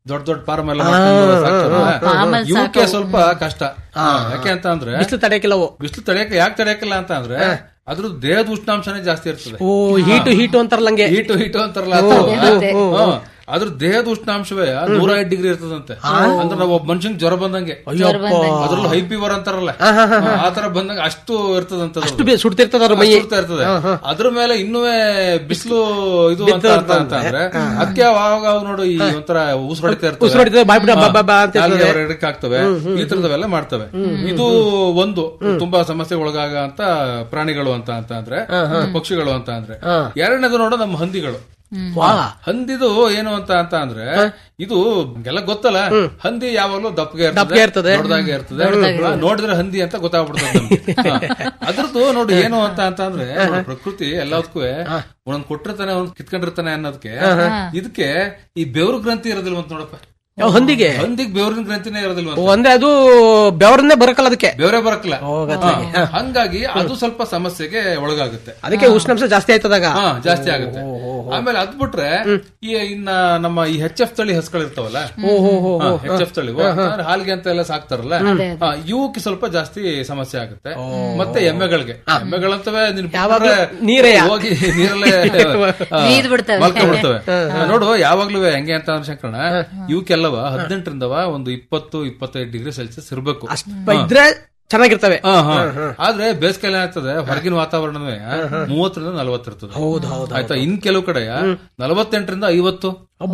ದೊಡ್ಡ ದೊಡ್ಡ ಫಾರ್ಮ್ ಎಲ್ಲ ಮಾಡ್ಕೊಂಡು ಸಾಕ್ತಾರಲ್ಲ, ಆಮೇಲೆ ಇವಕ್ಕೆ ಸ್ವಲ್ಪ ಕಷ್ಟ ಹಾ, ಯಾಕೆ ಅಂತ ಅಂದ್ರೆ ಬಿಸಿಲು ತಡೆಯಕ್ಕಿಲ್ಲವು ಬಿಸಿಲು ತಡೆಯಕ್ಕೆ ಯಾಕೆ ತಡೆಯಕ್ಕಿಲ್ಲ ಅಂತ ಅಂದ್ರೆ ಅದ್ರ ದೇಹದ ಉಷ್ಣಾಂಶನೇ ಜಾಸ್ತಿ ಇರ್ತದೆ ಓ ಹೀಟು ಹೀಟು ಅಂತಾರಲ್ಲಂಗೆ ಹೀಟು ಹೀಟು ಅಂತಾರಲ್ಲ ಅದು. ಹಾ. ಅದ್ರ ದೇಹದ ಉಷ್ಣಾಂಶವೇ ನೂರ ಐದು ಡಿಗ್ರಿ ಇರ್ತದಂತೆ ಅಂದ್ರೆ ನಾವು ಒಬ್ಬ ಮನುಷ್ಯನ್ ಜ್ವರ ಬಂದಂಗೆ ಅದ್ರಲ್ಲೂ ಹೈ ಫೀವರ್ ಅಂತಾರಲ್ಲ ಆ ತರ ಬಂದಂಗ ಅಷ್ಟು ಇರ್ತದಂತ ಅಷ್ಟು ಬಿ- ಸುಡ್ತಿರ್ತದ ಅವ್ರ ಮೈ ಇರ್ತದೆ ಅದ್ರ ಮೇಲೆ ಇನ್ನೂ ಬಿಸಿಲು ಇದು ಅಂತ ಅರ್ಥ ಅಂತ ಅಂದ್ರೆ ಅದಕ್ಕೆ ಅವಾಗ ಅವು ನೋಡು ಈ ಒಂಥರ ಉಸಿರಾಡ್ತಾ ಇರ್ತವೆ ಉಸಿರಾಡ್ತದೆ, ಬಾಯ್ ಬಿಡ, ಬಾ, ಬಾ, ಬಾ ಅಂತ ನಾಲ್ಗೆ ಹೊರಗಡೆಗೆ ಆಗ್ತವೆ ಈ ತರದವೆಲ್ಲ ಮಾಡ್ತವೆ ಇದು ಒಂದು ತುಂಬಾ ಸಮಸ್ಯೆ ಒಳಗಾಗ ಅಂತ ಪ್ರಾಣಿಗಳು ಅಂತ ಅಂತ ಅಂದ್ರೆ ಪಕ್ಷಿಗಳು ಅಂತ ಅಂದ್ರೆ ಎರಡನೇದು ನೋಡು ನಮ್ಮ ಹಂದಿಗಳು ವಾ ಹಂದಿದು ಏನು ಅಂತ ಅಂತ ಅಂದ್ರೆ ಇದು ಎಲ್ಲ ಗೊತ್ತಲ್ಲ ಹಂದಿ ಯಾವಾಗಲೂ ದಪ್ಪಗೆ ದಪ್ಪಗೆ ಇರ್ತದೆ. ದೊಡ್ಡದಾಗೆ ಇರ್ತದೆ ಹಾ, ನೋಡಿದ್ರೆ ಹಂದಿ ಅಂತ ಗೊತ್ತಾಗ್ಬಿಡ್ತದೆ ನಮ್ಗೆ. ಹಾ. ಅದ್ರದ್ದು ನೋಡಿ ಏನು ಅಂತ ಅಂತ ಅಂದ್ರೆ ನೋಡಿ, ಪ್ರಕೃತಿ ಎಲ್ಲದಕ್ಕೂ ಒಂದೊಂದ್ ಕೊಟ್ಟಿರ್ತಾನೆ ಒಂದ್ ಕಿತ್ಕೊಂಡಿರ್ತಾನೆ ಅನ್ನೋದಕ್ಕೆ ಇದಕ್ಕೆ ಈ ಬೆವರು ಗ್ರಂಥಿ ಇರೋದಿಲ್ಲ ಅಂತ ನೋಡಪ್ಪ ಯಾವ ಹಂದಿಗೆ ಹಂದಿಗೆ ಬೆವರಿನ ಗ್ರಂಥಿನೇ ಇರೋದಿಲ್ಲ ಓ, ಅಂದ್ರೆ ಅದು ಬೆವರನ್ನೇ ಬರಕಲ್ಲ ಅದಕ್ಕೆ ಬೆವರೇ ಬರಕ್ಲ ಹಂಗಾಗಿ ಅದು ಸ್ವಲ್ಪ ಸಮಸ್ಯೆಗೆ ಒಳಗಾಗುತ್ತೆ ಅದಕ್ಕೆ ಉಷ್ಣಾಂಶ ಜಾಸ್ತಿ ಆಯ್ತದಾಗ ಹಾ ಜಾಸ್ತಿ ಆಗುತ್ತೆ ಆಮೇಲೆ ಅದ್ ಬಿಟ್ರೆ ಈ ಇನ್ನ ನಮ್ಮ ಈ ಹೆಚ್ ಎಫ್ ತಳಿ ಹಸ್ಗಳು ಇರ್ತಾವಲ್ಲ ಹೆಚ್ ಎಫ್ ತಳಿ ಅಂದ್ರೆ ಹಾಲಿಗೆ ಅಂತ ಎಲ್ಲ ಸಾಕ್ತಾರಲ್ಲ ಹಾ, ಇವಕ್ಕೆ ಸ್ವಲ್ಪ ಜಾಸ್ತಿ ಸಮಸ್ಯೆ ಆಗುತ್ತೆ ಮತ್ತೆ ಎಮ್ಮೆಗಳಿಗೆ ಎಮ್ಮೆಗಳಂತವೆ ನೀನ್ ಬಿಟ್ರೆ ನೀರೇ. ಹೋಗಿ ನೀರಲ್ಲೇ ನೀರ್ ಬಿಡ್ತವೆ. ಮಲ್ಕೊಂಡ್ಬಿಡ್ತವೆ ನೋಡು ಯಾವಾಗ್ಲೂ ಹೆಂಗೆ ಅಂತ ಅಂದ್ರೆ ಶಂಕರಣ ಇವಕ್ಕೆಲ್ಲವ ಹದಿನೆಂಟರಿಂದ ಒಂದು ಇಪ್ಪತ್ತು ಇಪ್ಪತ್ತೈದು ಡಿಗ್ರಿ ಸೆಲ್ಸಿಯಸ್ ಇರಬೇಕು ಇದ್ರೆ ಚೆನ್ನಾಗಿರ್ತವೆ ಹಾ, ಹಾ. ಆದ್ರೆ ಬೇಸಿಗೆಲ್ಲ ಏನಾಗ್ತದೆ ಹೊರಗಿನ ವಾತಾವರಣವೇ ಮೂವತ್ತರಿಂದ ನಲವತ್ತು ಇರ್ತದೆ ಹೌದು ಹೌದು ಆಯ್ತಾ ಇನ್ ಕೆಲವು ಕಡೆ ನಲವತ್ತೆಂಟರಿಂದ ಐವತ್ತು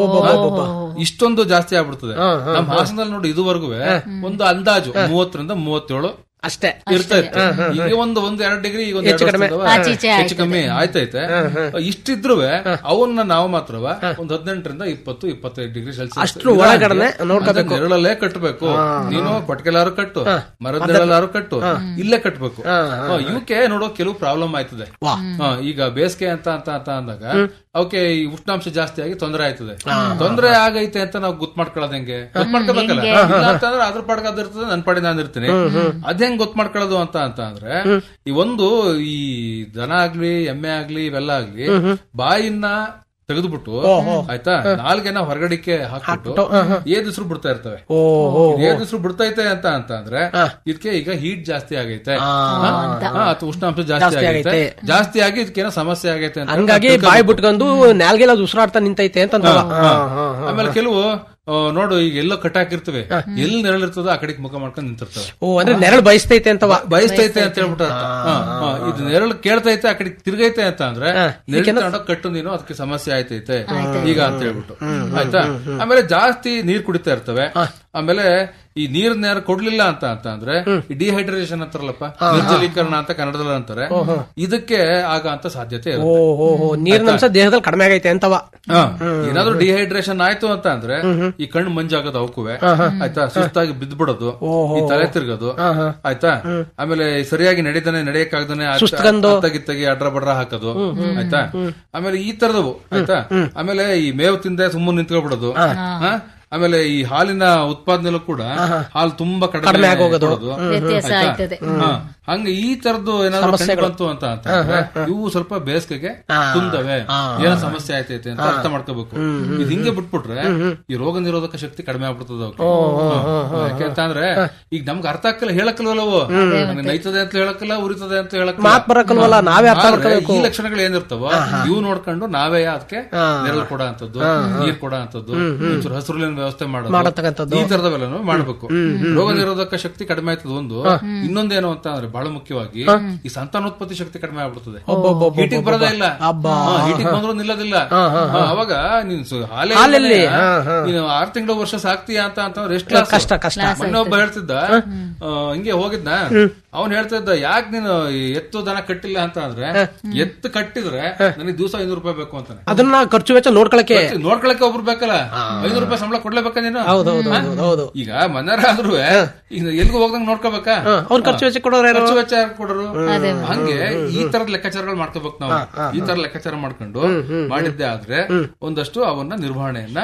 ಇಷ್ಟೊಂದು ಜಾಸ್ತಿ ಆಗ್ಬಿಡ್ತದೆ ನಮ್ಮ ಹಾಸನದಲ್ಲಿ ನೋಡಿ ಇದುವರೆಗೂ ಒಂದು ಅಂದಾಜು ಮೂವತ್ತರಿಂದ ಮೂವತ್ತೇಳು ಅಷ್ಟೇ ಇರ್ತಾ ಇತ್ತು ಈಗ ಒಂದು ಒಂದ್ ಎರಡು ಡಿಗ್ರಿ ಈಗ ಒಂದ್ ಎರಡು ವರ್ಷದವ ಆಚೀಚೆ ಹೆಚ್ಚು ಕಮ್ಮಿ ಆಯ್ತೈತೆ ಇಷ್ಟಿದ್ರು ಅವನ್ನ ನಾವು ಮಾತ್ರವ ಒಂದ್ ಹದಿನೆಂಟರಿಂದ ಇಪ್ಪತ್ತು ಇಪ್ಪತ್ತೈದು ಡಿಗ್ರಿ ಸೆಲ್ಸಿಯಸ್ ಅಷ್ಟ್ರ ಒಳಗಡೆನೆ ನೋಡ್ಕೋಬೇಕು. ನೆರಳಲ್ಲೇ ಕಟ್ಟಬೇಕು ನೀನು ಕೊಟ್ಕೆಲಾರು ಕಟ್ಟು ಮರದ ನೆರಳಾರು ಕಟ್ಟು ಇಲ್ಲೇ ಕಟ್ಟಬೇಕು ಇವಕ್ಕೆ ನೋಡೋ ಕೆಲವು ಪ್ರಾಬ್ಲಮ್ ಆಯ್ತದೆ ಹಾ, ಈಗ ಬೇಸಿಗೆ ಅಂತ ಅಂತ ಅಂತ ಅಂದಾಗ ಅವಕ್ಕೆ ಈ ಉಷ್ಣಾಂಶ ಜಾಸ್ತಿ ಆಗಿ ತೊಂದರೆ ಆಯ್ತದೆ ತೊಂದರೆ ಆಗೈತೆ ಅಂತ ನಾವು ಗುರ್ತ್ ಮಾಡ್ಕೊಳ್ಳೋದು ಹೆಂಗೆ ಗುರ್ತ್ ಮಾಡ್ಕೋಬೇಕಲ್ಲ ಇಲ್ಲ ಅಂತಂದ್ರೆ ಅದ್ರ ಪಾಡ್ಗೆ ಅದ್ ಇರ್ತದೆ ನನ್ ಪಾಡಿ ನಾನು ಇರ್ತೀನಿ ಅದ್ ಹೆಂಗ್ ಗೊತ್ತು ಮಾಡ್ಕೊಳ್ಳೋದು ಅಂತ ಅಂತ ಅಂದ್ರೆ ಈ ಒಂದು ಈ ದನ ಆಗ್ಲಿ ಎಮ್ಮೆ ಆಗ್ಲಿ ಇವೆಲ್ಲ ಆಗ್ಲಿ ಬಾಯಿನ ತೆಗೆದ್ಬಿಟ್ಟು ಆಯ್ತಾ ನಾಲ್ಗೆನ ಹೊರಗಡಿಕೆ ಹಾಕ್ಬಿಟ್ಟು ಏದಿಸ್ರು ಬಿಡ್ತಾ ಇರ್ತವೆ ಏದಿಸ್ರು ಬಿಡ್ತೈತೆ ಅಂತ ಅಂತ ಅಂದ್ರೆ ಇದಕ್ಕೆ ಈಗ ಹೀಟ್ ಜಾಸ್ತಿ ಆಗೈತೆ ಹಾ, ಅಥವಾ ಉಷ್ಣಾಂಶ ಜಾಸ್ತಿ ಆಗೈತೆ ಜಾಸ್ತಿ ಆಗಿ ಇದಕ್ಕೇನೋ ಸಮಸ್ಯೆ ಆಗೈತೆ ಅಂತ ಹಂಗಾಗಿ ಬಾಯಿ ಬಿಟ್ಕೊಂಡು ನಾಲ್ಗೆಲ್ಲ ಉಸಿರಾಡ್ತಾ ನಿಂತೈತೆ ಅಂತ ಅಂತಾವ. ಹಾ, ಆಮೇಲೆ ಕೆಲವು ಆ, ನೋಡು ಈಗ ಎಲ್ಲೋ ಕಟ್ಟಾಕಿರ್ತವೆ ಎಲ್ಲಿ ನೆರಳಿರ್ತದೋ ಆ ಕಡೆಗೆ ಮುಖ ಮಾಡ್ಕೊಂಡು ನಿಂತಿರ್ತವೆ ಓ ಅಂದ್ರೆ ನೆರಳು ಬಯಸ್ತೈತೆ ಅಂತವ ಬಯಸ್ತೈತೆ ಅಂತ ಹೇಳ್ಬಿಟ್ಟು ಅರ್ಥ. ಹಾ, ಹಾ, ಇದು ನೆರಳು ಕೇಳ್ತೈತೆ ಆ ಕಡೆ ತಿರ್ಗೈತೆ ಅಂತ ಅಂದ್ರೆ ನೆರಳು ತಗೊಂಡೋಗ್ ಕಟ್ಟು ನೀನು ಅದಕ್ಕೆ ಸಮಸ್ಯೆ ಆಯ್ತೈತೆ ಈಗ ಅಂತ ಹೇಳ್ಬಿಟ್ಟು ಆಯ್ತಾ ಆಮೇಲೆ ಜಾಸ್ತಿ ನೀರ್ ಕುಡಿತಾ ಇರ್ತವೆ ಆಮೇಲೆ ಈ ನೀರ್ ನೇರ ಕೊಡ್ಲಿಲ್ಲ ಅಂತ ಅಂತ ಅಂದ್ರೆ ಈ ಡಿಹೈಡ್ರೇಷನ್ ಅಂತಾರಲ್ಲಪ್ಪ ನಿರ್ಜಲೀಕರಣ ಅಂತ ಕನ್ನಡದಲ್ಲಿ ಅಂತಾರೆ ಇದಕ್ಕೆ ಆಗ ಅಂತ ಸಾಧ್ಯತೆ ಓ ಇರುತ್ತೆ ಹೋ ಹೋ ನೀರಿನ ಅಂಶ ದೇಹದಲ್ಲಿ ಕಡಿಮೆ ಆಗೈತೆ ಅಂತವ ಹಾ, ಏನಾದ್ರೂ ಡಿಹೈಡ್ರೇಷನ್ ಆಯ್ತು ಅಂತ ಅಂದ್ರೆ ಈ ಕಣ್ಣು ಮಂಜಾಗೋದು ಅವಕ್ಕುವೆ ಆಯ್ತಾ ಸುಸ್ತಾಗಿ ಬಿದ್ದ್ಬಿಡೋದು ಈ ತಲೆ ತಿರ್ಗೋದು ಆಯ್ತಾ ಆಮೇಲೆ ಸರಿಯಾಗಿ ನಡೀತಾನೆ ನಡೆಯಕ್ಕಾಗ್ದಾನೆ ಸುಸ್ತ್ಕಂದು. ತಗಿ ಅಡ್ರ ಬಡ್ರ ಹಾಕೋದು ಆಯ್ತಾ ಆಮೇಲೆ ಈ ತರದವು ಆಯ್ತಾ ಆಮೇಲೆ ಈ ಮೇವು ತಿಂದೆ ಸುಮ್ಮನೆ ನಿಂತ್ಕೊಬಿಡೋದು ಹಾ? ಆಮೇಲೆ ಈ ಹಾಲಿನ ಉತ್ಪಾದನೆಲೂ ಕೂಡ ಹಾಲು ತುಂಬಾ ಕಡಿಮೆ ಕೊಡೋದು. ವ್ಯತ್ಯಾಸ ಆಯ್ತಾ? ಆಯ್ತದೆ. ಹಾ. ಹಂಗ ಈ ತರದ್ದು ಏನಾದ್ರು ಕಂಡು ಬಂತು ಅಂತ ಅಂತ ಅಂದ್ರೆ ಇವು ಸ್ವಲ್ಪ ಬೇಸಿಗೆಗೆ ತುಂದವೆ ಏನೋ ಸಮಸ್ಯೆ ಆಯ್ತೈತೆ ಅಂತ ಅರ್ಥ ಮಾಡ್ಕೋಬೇಕು ಇದು ಹಿಂಗೆ ಬಿಟ್ಬಿಟ್ರೆ ಈ ರೋಗ ನಿರೋಧಕ ಶಕ್ತಿ ಕಡಿಮೆ ಆಗ್ಬಿಡ್ತದ ಅವ್ಕೆ. ಹಾ. ಯಾಕೆ ಅಂತ ಅಂದ್ರೆ ಈಗ ನಮ್ಗೆ ಅರ್ಥ ಆಗ್ತಿಲ್ಲ ಹೇಳಕ್ಕಲ್ವಲ್ಲವು ನಂಗೆ ನೈತದೆ ಅಂತ ಹೇಳಕ್ಕಲ್ಲ ಉರಿತದೆ ಅಂತ ಹೇಳಕ್ಕಲ್ಲ ಮಾತ್ ಬರಕಲ್ವಲ್ಲ ನಾವೇ ಅರ್ಥ ಆದ್ರೆ ಮಾಡ್ಕೋಬೇಕು ಈ ಲಕ್ಷಣಗಳು ಏನಿರ್ತಾವ ಇವು ನೋಡ್ಕೊಂಡು ನಾವೇ ಅದಕ್ಕೆ ನೆರಳು ಕೊಡ ಅಂತದ್ದು ನೀರ್ ಕೊಡ ಅಂತದ್ದು ಒಂಚೂರು ಹಸಿರುಲಿನ ವ್ಯವಸ್ಥೆ ಮಾಡೋದು ಮಾಡತಕ್ಕಂಥದ್ದು. ಈ ತರದವೆಲ್ಲನೂ ಮಾಡ್ಬೇಕು ರೋಗ ನಿರೋಧಕ ಶಕ್ತಿ ಕಡಿಮೆ ಆಯ್ತದ ಒಂದು ಇನ್ನೊಂದೇನು ಅಂತ ಅಂದ್ರೆ ಬಹಳ ಮುಖ್ಯವಾಗಿ ಈ ಸಂತಾನೋತ್ಪತ್ತಿ ಶಕ್ತಿ ಕಡಿಮೆ ಆಗ್ಬಿಡ್ತದೆ ಹೀಟಿಗೆ ಬರೋದೇ ಇಲ್ಲ ಹೀಟಿಗೆ ಬಂದ್ರು ನಿಲ್ಲೋದಿಲ್ಲ ಹಾ, ಅವಾಗ ನೀನ್ ಸು- ಹಾಲೇ ಹಾಲಲ್ಲಿ, ಇಲ್ದೇನೆ ಹಾ, ಹಾ. ನೀನು ಆರ್ ತಿಂಗಳು ವರ್ಷ ಸಾಕ್ತೀಯ ಅಂತ ಅಂತಂದ್ರೆ ಎಷ್ಟು ಕಷ್ಟ, ಕಷ್ಟ. ಮೊನ್ನೆ ಒಬ್ಬ ಹೇಳ್ತಿದ್ದ ಆ, ಹಿಂಗೆ ಹೋಗಿದ್ನ ಅವ್ನ್ ಹೇಳ್ತಾ ಇದ್ದ ಯಾಕೆ ನೀನು ಈ ಎತ್ತು ದನ ಕಟ್ಟಿಲ್ಲ ಅಂತ ಅಂದ್ರೆ ಎತ್ತು ಕಟ್ಟಿದ್ರೆ ನನಗೆ ದಿವಸ ಐನೂರು ರೂಪಾಯಿ ಬೇಕು ಅಂತಾನೆ ಅದನ್ನ ಖರ್ಚು ವೆಚ್ಚ ನೋಡ್ಕೊಳಕ್ಕೆ ನೋಡ್ಕೊಳಕ್ಕೆ ಒಬ್ರು ಬೇಕಲ್ಲ ಐನೂರು ರೂಪಾಯಿ ಸಂಬಳ ಕೊಡ್ಲೇಬೇಕಾ ನೀನು ಹೌದೌದು ಹಾ? ಹೌದು ಈಗ ಮನೆಯರಾದ್ರೂ ಈಗ ಎಲ್ಗೂ ಹೋಗಂಗ್ ನೋಡ್ಕೋಬೇಕಾ ಅವ್ರ ಖರ್ಚು ವೆಚ್ಚ ಕೊಡೋರು ಯಾರು ಖರ್ಚು ವೆಚ್ಚ ಯಾರು ಕೊಡೋರು ಹಂಗೆ ಈ ತರದ ಲೆಕ್ಕಾಚಾರಗಳು ಮಾಡ್ಕೋಬೇಕು ನಾವು ಈ ತರ ಲೆಕ್ಕಾಚಾರ ಮಾಡ್ಕೊಂಡು ಮಾಡಿದ್ದೆ ಆದ್ರೆ ಒಂದಷ್ಟು ಅವನ್ನ ನಿರ್ವಹಣೆಯನ್ನ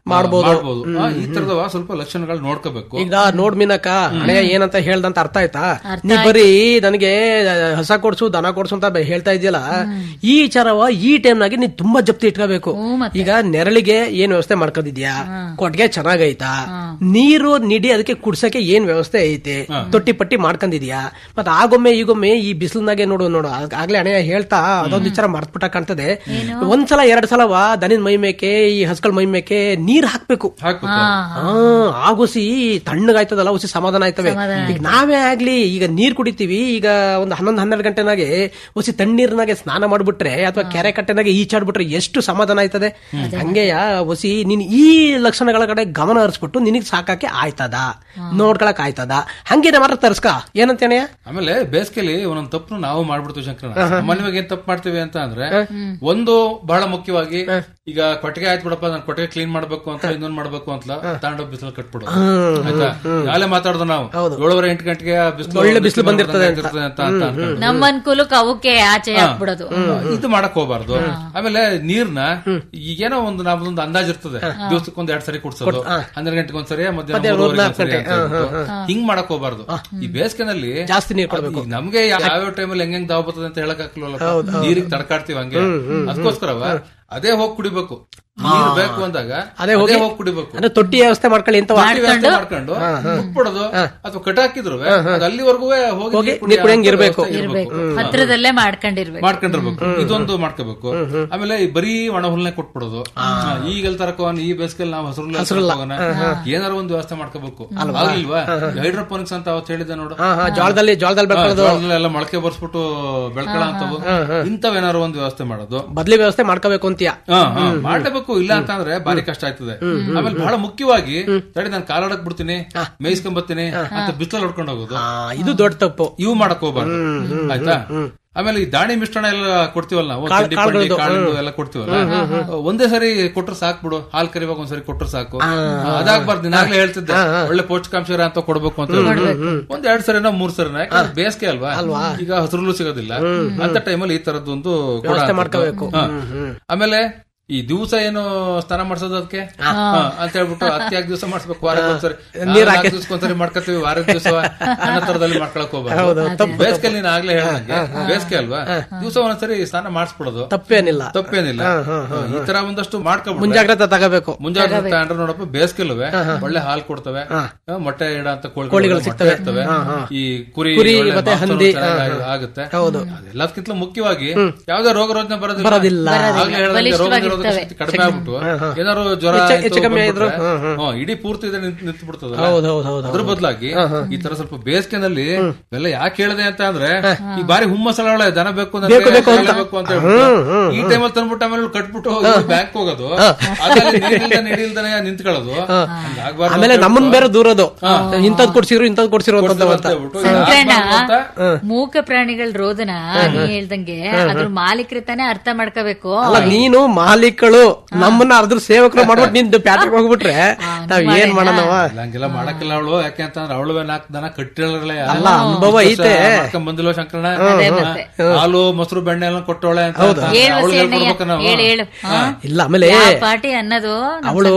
ಮಾಡ್ಬೋದು. ಮಾಡ್ಬೋದು ಆ, ಈ ತರದವ ಸ್ವಲ್ಪ ಲಕ್ಷಣಗಳು ನೋಡ್ಕೋಬೇಕು ಈಗ ನೋಡ್ ಮೀನಕ್ಕ ಹಣೆಯ ಏನಂತ ಹೇಳ್ದಂತ ಅರ್ಥ ಆಯ್ತಾ ನೀ ಬರೀ ನನಗೆ ಹಸ ಕೊಡ್ಸು ದನ ಕೊಡ್ಸು ಅಂತ ಬೆ- ಹೇಳ್ತಾ ಇದೆಯಲ್ಲ ಈ ವಿಚಾರವ ಈ ಟೈಮ್ನಾಗೆ ನೀನ್ ತುಂಬಾ ಜಪ್ತಿ ಇಟ್ಕೋಬೇಕು ಈಗ ನೆರಳಿಗೆ ಏನ್ ವ್ಯವಸ್ಥೆ ಮಾಡ್ಕೊಂಡಿದ್ಯಾ ಕೊಟ್ಟಿಗೆ ಚೆನ್ನಾಗೈತಾ ನೀರು ನಿಡಿ ಅದಕ್ಕೆ ಕುಡ್ಸಕ್ಕೆ ಏನ್ ವ್ಯವಸ್ಥೆ ಐತೆ ತೊಟ್ಟಿ ಪಟ್ಟಿ ಮಾಡ್ಕೊಂಡಿದ್ಯಾ ಮತ್ ಆಗೊಮ್ಮೆ ಈಗೊಮ್ಮೆ ಈ ಬಿಸಿಲ್ನಾಗೆ ನೋಡು ನೋಡು ಆಗ್- ಆಗ್ಲೇ ಹಣೆಯ ಹೇಳ್ತಾ ಅದೊಂದ್ ವಿಚಾರ ಮರ್ತ್ಬಿಟ್ಟ ಕಾಣ್ತದೆ ಒಂದ್ಸಲ ಎರಡ್ ಸಲವ ದನಿನ ಮೈ ಮೇಕೆ ಈ ಹಸ್ಗಳ ಮೈ ಮೇಕೆ ನೀರ್ ಹಾಕ್ಬೇಕು ಹಾಕ್ಬೇಕು ಆ, ಆಗುಸಿ ತಣ್ಣಗಾಯ್ತದಲ್ಲ ಹುಸಿ ಸಮಾಧಾನ ಆಯ್ತವೆ ಈಗ ನಾವೇ ಆಗ್ಲಿ ಈಗ ನೀರ್ ಕುಡಿತೀವಿ ಈಗ ಒಂದು ಹನ್ನೊಂದು ಹನ್ನೆರಡು ಗಂಟೆನಾಗೆ ಹುಸಿ ತಣ್ಣೀರ್ನಾಗೆ ಸ್ನಾನ ಮಾಡ್ಬಿಟ್ರೆ ಅಥವಾ ಕೆರೆ ಕಟ್ಟೆನಾಗೆ ಈಚಾಡ್ಬಿಟ್ರೆ ಎಷ್ಟು ಸಮಾಧಾನ ಆಯ್ತದೆ ಹಂಗೆಯ ಹುಸಿ ನೀನ್ ಈ ಲಕ್ಷಣಗಳ ಕಡೆ ಗಮನ ಹರಿಸ್ಬಿಟ್ಟು ನಿನಗ್ ಸಾಕಾಕೆ ಆಯ್ತದ ನೋಡ್ಕೊಳಕ್ ಆಯ್ತದ ಹಂಗೇನೆ ಮಾತ್ರ ತರ್ಸ್ಕ ಏನಂತೇನೆಯ ಆಮೇಲೆ ಬೇಸಿಗೆಲಿ ಒಂದೊಂದ್ ತಪ್ಪು ನಾವು ಮಾಡ್ಬಿಡ್ತೀವಿ ಶಂಕರಣ್ಣ ಸಾಮಾನ್ಯವಾಗಿ ಏನ್ ತಪ್ಪು ಮಾಡ್ತೀವಿ ಅಂತ ಅಂದ್ರೆ ಒಂದು ಬಹಳ ಮುಖ್ಯವಾಗಿ ಈಗ ಕೊಟ್ಟಿಗೆ ಆಯ್ತು ಬಿಡಪ್ಪ ನಾನು ಕೊಟ್ಟಿಗೆ ಕ್ಲೀನ್ ಮಾಡ್ಬೇಕು ಅಂತ ಇನ್ನೊಂದ್ ಮಾಡ್ಬೇಕು ಅಂತ ತಗೊಂಡೋಗಿ ಬಿಸಿಲು ಕಟ್ಬಿಡೋದು ಆಯ್ತಾ ಯಾಲೆ ಮಾತಾಡ್ದು ನಾವು ಏಳುವರೆ ಎಂಟು ಗಂಟೆಗೆ ಬಿಸಿಲು ಒಳ್ಳೆ ಬಿಸಿಲು ಬಂದಿರ್ತದೆ ಅಂತ. ಅಂತ ಅಂತ ಅನ್ಕೊಂಡು. ನಮ್ಮ ಅನುಕೂಲಕ್ಕೆ ಅವಕ್ಕೆ ಆಚೆ ಹಾಕ್ಬಿಡೋದು ಇದು ಮಾಡಕ್ ಹೋಗ್ಬಾರ್ದು ಆಮೇಲೆ ನೀರ್ನ ಈಗೇನೋ ಒಂದು ನಮ್ದೊಂದು ಅಂದಾಜ್ ಇರ್ತದೆ ದಿವಸಕ್ಕೆ ಒಂದ್ ಎರಡ್ ಸರಿ ಕುಡ್ಸೋದು ಹನ್ನೆರಡು ಗಂಟೆಗೆ ಒಂದ್ಸರಿ ಮಧ್ಯಾಹ್ನ ಮೂರುವರೆಗೆ ಒಂದ್ಸರಿ ಅಂತ ಹೇಳ್ಬಿಟ್ಟು. ಹಿಂಗ್ ಮಾಡಕ್ ಹೋಗ್ಬಾರ್ದು ಈ ಬೇಸಿಗೆನಲ್ಲಿ ಜಾಸ್ತಿ ನೀರ್ ಕೊಡ್ಬೇಕು ಈಗ ನಮ್ಗೆ ಯಾವ್ಯಾವ ಟೈಮಲ್ಲಿ ಹೆಂಗ್ ದಾವ್ ಬರ್ತದೆ ಅಂತ ಹೇಳಕ್ ಹಾಕಲ್ವಲ್ಲ ನೀರಿಗೆ ತಡ್ಕಾಡ್ತೀವಿ ಹಂಗೆ ಅದಕ್ಕೋಸ್ಕರವ ಅದೇ ಹೋಗ್ ಕುಡಿಬೇಕು ನೀರ್ ಬೇಕು ಅಂದಾಗ ಅದೇ ಅದೇ ಹೋಗಿ ಹೋಗ್ ಕುಡಿಬೇಕು ಅಂದ್ರೆ ತೊಟ್ಟಿ ವ್ಯವಸ್ಥೆ ಮಾಡ್ಕೊಳ್ಳಿ ಅಂತ ತೊಟ್ಟಿ ವ್ಯವಸ್ಥೆ ಮಾಡ್ಕೊಂಡು ಬಿಟ್ಬಿಡೋದು ಅಥವಾ ಕಟಾಕಿದ್ರು ಅದು ಅಲ್ಲಿವರೆಗೂ ಹೋಗಿ ಹೋಗಿ ನೀರ್ ನೀರ್ ಕುಡಿಯಂಗ್ ಕುಡಿಯೋ ಇರ್ಬೇಕು. ವ್ಯವಸ್ಥೆ ಇರ್ಬೇಕು ಹತ್ರದಲ್ಲೇ ಮಾಡ್ಕೊಂಡಿರ್ಬೇಕು ಮಾಡ್ಕೊಂಡಿರ್ಬೇಕು ಇದೊಂದು ಮಾಡ್ಕೋಬೇಕು ಆಮೇಲೆ ಈ ಬರೀ ಒಣ ಹುಲ್ನೇ ಕೊಟ್ಬಿಡೋದು ಈಗೆಲ್ ತರಕೋನ್ ಈ ಬೇಸಿಗೆಲ್ ನಾವು ಹಸಿರು ಏನಾರ ಒಂದು ವ್ಯವಸ್ಥೆ ಮಾಡ್ಕೋಬೇಕು ಆಗ್ಲಿಲ್ವಾ ಹೈಡ್ರೋಪೋನಿಕ್ಸ್ ಅಂತ ಅವತ್ತು ಹೇಳಿದ್ದೆ ನೋಡು ಹಾ ಹಾ ಜೋಳದಲ್ಲಿ ಜೋಳದಲ್ಲಿ ಹಾ, ಬೆಳ್ಕೊಳ್ಳೋದು ಜೋಳದಲ್ಲೆಲ್ಲ ಮೊಳಕೆ ಬರ್ಸ್ಬಿಟ್ಟು ಬೆಳ್ಕೊಳ ಅಂತವು ಇಂಥವೇನಾರು ಒಂದು ವ್ಯವಸ್ಥೆ ಮಾಡೋದು ಬದ್ಲಿ ವ್ಯವಸ್ಥೆ ಮಾಡ್ಕೋಬೇಕು ಅಂತೀಯ ಹಾ, ಹಾ, ಮಾಡ್ಲೇಬೇಕು ಇಲ್ಲ ಅಂತ ಅಂದ್ರೆ ಬಾರಿ ಕಷ್ಟ ಆಯ್ತದೆ ಆಮೇಲೆ ಬಹಳ ಮುಖ್ಯವಾಗಿ ತಡಿ ನಾನು ಕಾಲಾಡಕ್ ಬಿಡ್ತೀನಿ ಮೇಯ್ಸ್ಕೊಂಡ್ ಬರ್ತೀನಿ ಅಂತ ಬಿಸಿಲಲ್ಲಿ ಹೊಡ್ಕೊಂಡು ಹೋಗೋದು ಆ, ಇದು ದೊಡ್ಡ ತಪ್ಪು ಇವು ಮಾಡಕ್ ಹೋಗ್ಬಾರ್ದು ಆಯ್ತಾ ಆಮೇಲೆ ಈ ದಾಣಿ ಮಿಶ್ರಣ ಎಲ್ಲ ಕೊಡ್ತೀವಲ್ಲ ನಾವು ತಿಂಡಿ ಪಂಡಿ ಕಾಳಿಂದು ಎಲ್ಲ ಕೊಡ್ತೀವಲ್ಲ ಒಂದೇ ಸರಿ ಕೊಟ್ರೆ ಸಾಕು ಬಿಡು ಹಾಲ್ ಕರಿವಾಗ ಒಂದ್ಸರಿ ಕೊಟ್ರೆ ಸಾಕು ಅದಾಗ್ಬಾರ್ದು ದಿನಾಗ್ಲೇ ಹೇಳ್ತಿದ್ದೆ ಒಳ್ಳೆ ಪೌಷ್ಟಿಕಾಂಶ ಇರೋ ಅಂತ ಕೊಡ್ಬೇಕು ಅಂತ ಹೇಳ್ಬಿಟ್ಟು. ಒಂದ್ ಎರಡ್ ಸರಿನೋ ಮೂರ್ ಸರಿನ ಯಾಕಂದ್ರೆ ಬೇಸಿಗೆ ಅಲ್ವಾ ಈಗ ಹಸಿರುಲು ಸಿಗೋದಿಲ್ಲ ಅಂತ ಟೈಮಲ್ಲಿ ಈ ತರದ್ದೊಂದು ವ್ಯವಸ್ಥೆ ಮಾಡ್ಕೋಬೇಕು. ಆಮೇಲೆ ಈ ದಿವಸ ಏನು ಸ್ನಾನ ಮಾಡ್ಸೋದು ಅದಕ್ಕೆ ಅಂತ ಹೇಳ್ಬಿಟ್ಟು ಹತ್ಯಾಗ ದಿವಸ ಮಾಡಿಸ್ಬೇಕು ವಾರಕ್ಕೆ ಒಂದ್ಸರಿ ನಾಲ್ಕು ದಿವ್ಸಕ್ಕೊಂದ್ಸರಿ ಮಾಡ್ಕೊತೀವಿ ವಾರದ ದಿವಸ ಅನ್ನೋ ತರದಲ್ಲಿ ಮಾಡ್ಕೊಳಕ್ ಹೋಗ್ಬಾರ್ದು ಬೇಸಿಗೆ ನೀನ್ ಆಗ್ಲೇ ಹೇಳ್ದಂಗೆ ಬೇಸಿಗೆ ಅಲ್ವಾ ದಿವಸ ಒಂದೊಂದ್ಸರಿ ಸ್ನಾನ ಮಾಡಿಸ್ಬಿಡೋದು ತಪ್ಪೇನಿಲ್ಲ ತಪ್ಪೇನಿಲ್ಲ ಈ ತರ ಒಂದಷ್ಟು ಮಾಡ್ಕೊಬಿಟ್ಟು ಮುಂಜಾಗ್ರತೆ ತಗೋಬೇಕು ಮುಂಜಾಗ್ರತೆ ತಗೊಂಡ್ರೆ ನೋಡಪ್ಪ ಬೇಸಿಗೆಲ್ವೇ ಒಳ್ಳೆ ಹಾಲು ಕೊಡ್ತವೆ ಆ, ಮೊಟ್ಟೆ ಇಡ ಅಂತ ಕೋಳಿಗಳು ಮೊಟ್ಟೆ ಇರ್ತವೆ ಈ ಕುರಿ ಒಳ್ಳೆ ಮತ್ತೆ ಮಾಂಸ ಹಂದಿ, ಚೆನ್ನಾಗಿ ಆಗುತ್ತೆ ಹೌದು. ಅದೆಲ್ಲದಕ್ಕಿಂತ ಮುಖ್ಯವಾಗಿ ಯಾವ್ದೇ ರೋಗ ರೋಜನೆ ಬರೋದಿಲ್ಲ ಬರೋದಿಲ್ಲ. ಆಗ್ಲೇ ಹೇಳ್ದಂಗೆ ರೋಗ ನಿರೋಧಕ ಶಕ್ತಿ ಕಡಿಮೆ ಆಗ್ಬಿಟ್ಟು ಏನಾರು ಜ್ವರ ಹೆಚ್ಚು- ಆಯ್ತು ಹೆಚ್ಚು ಕಮ್ಮಿ ಬಂದ್ಬಿಟ್ರೆ, ಆಯ್ತು. ಹ್ಮ್, ಇಡೀ ಪೂರ್ತಿ ಇದೆ ನಿಂತ್ ನಿಂತು ಬಿಡ್ತದ ಹೌದು ಹೌದು ಹೌದು ಅದ್ರ ಬದಲಾಗಿ ಈ ತರ ಸ್ವಲ್ಪ ಬೇಸಿಗೆನಲ್ಲಿ ಎಲ್ಲ ಯಾಕೆ ಹೇಳಿದೆ ಅಂತ ಅಂದ್ರೆ ಈ ಬಾರಿ ಹುಮ್ಮಸಳ ದನ ಬೇಕು ನನಗೆ, ಕಾಯಿಲೆ ಬೇಕು ಅಂತ ಹೇಳ್ಬಿಟ್ಟು ಈ ಟೈಮಲ್ಲಿ ತಂದ್ಬಿಟ್ಟು ಆಮೇಲೆ ಕಟ್ಬಿಟ್ಟು ಬ್ಯಾಂಕ್ ಹೋಗೋದು ಅದ್ರಲ್ಲಿ ನೀರಿಲ್ದೆ ನೀರಿಲ್ದನೆ ನಿಂತ್ಕೊಳ್ಳೋದು ಹಂಗಾಗ್ಬಾರ್ದು ಆಮೇಲೆ ಅಂತ ನಮ್ಮನ್ ಬೇರೆ ದೂರದು ಇಂಥದ್ ಕೊಡ್ಸಿರು ಇಂಥದ್ ಕೊಡ್ಸಿರು ಅಂತ ಹೇಳ್ಬಿಟ್ಟು ಅಂತ ಹೇಳ್ಬಿಟ್ಟು ಇದು ಸಂಕ್ರಣ ಆಗ್ಬಾರ್ದು ಅಂತ ಮೂಕ ಪ್ರಾಣಿಗಳ ರೋದನ ನೀ ಹೇಳ್ದಂಗೆ ಅದ್ರ ಮಾಲೀಕರು ತಾನೇ ಅರ್ಥ ಮಾಡ್ಕೋಬೇಕು ಅಲ್ಲ ನೀನು ಮಾಲೀಕಳು ನಮ್ಮನ್ನ ಅದ್ರ ಸೇವಕರು ಮಾಡ್ಬಿಟ್ಟು ನಿಂದು ಪ್ಯಾಟ್ರಿಗೆ ಹೋಗ್ಬಿಟ್ರೆ ನಾವ್ ಏನ್ ಮಾಡೋಣವ ಇಲ್ಲ, ಹಂಗೆಲ್ಲ ಮಾಡಕ್ಕಿಲ್ಲ ಅವಳು ಯಾಕೆ ಅಂತಂದ್ರೆ ಅವಳು ನಾಲ್ಕು ದನ ಕಟ್ಟಿರಲ್ಲ ಅಲ್ಲ, ಅನುಭವ ಐತೆ. ಮಾಡ್ಕೊಂಡ್ ಬಂದಿಲ್ವ ಶಂಕರಣ ಮತ್ತೆ. ಹಾಲು ಮೊಸರು ಬೆಣ್ಣೆ ಎಲ್ಲ ಕೊಟ್ಟವಳೆ ಅಂತ ಹೇಳು ಅವಳು ಸೇನಯ್ಯ, ಹೇಳ್ಕೊಡ್ಬೇಕ ನಾವು ಹೇಳು ಹೇಳು ಹಾ? ಇಲ್ಲ ಆಮೇಲೆ ಯಾವ ಪಾಟಿ ಅನ್ನೋದು ನಮ್ ಅವಳು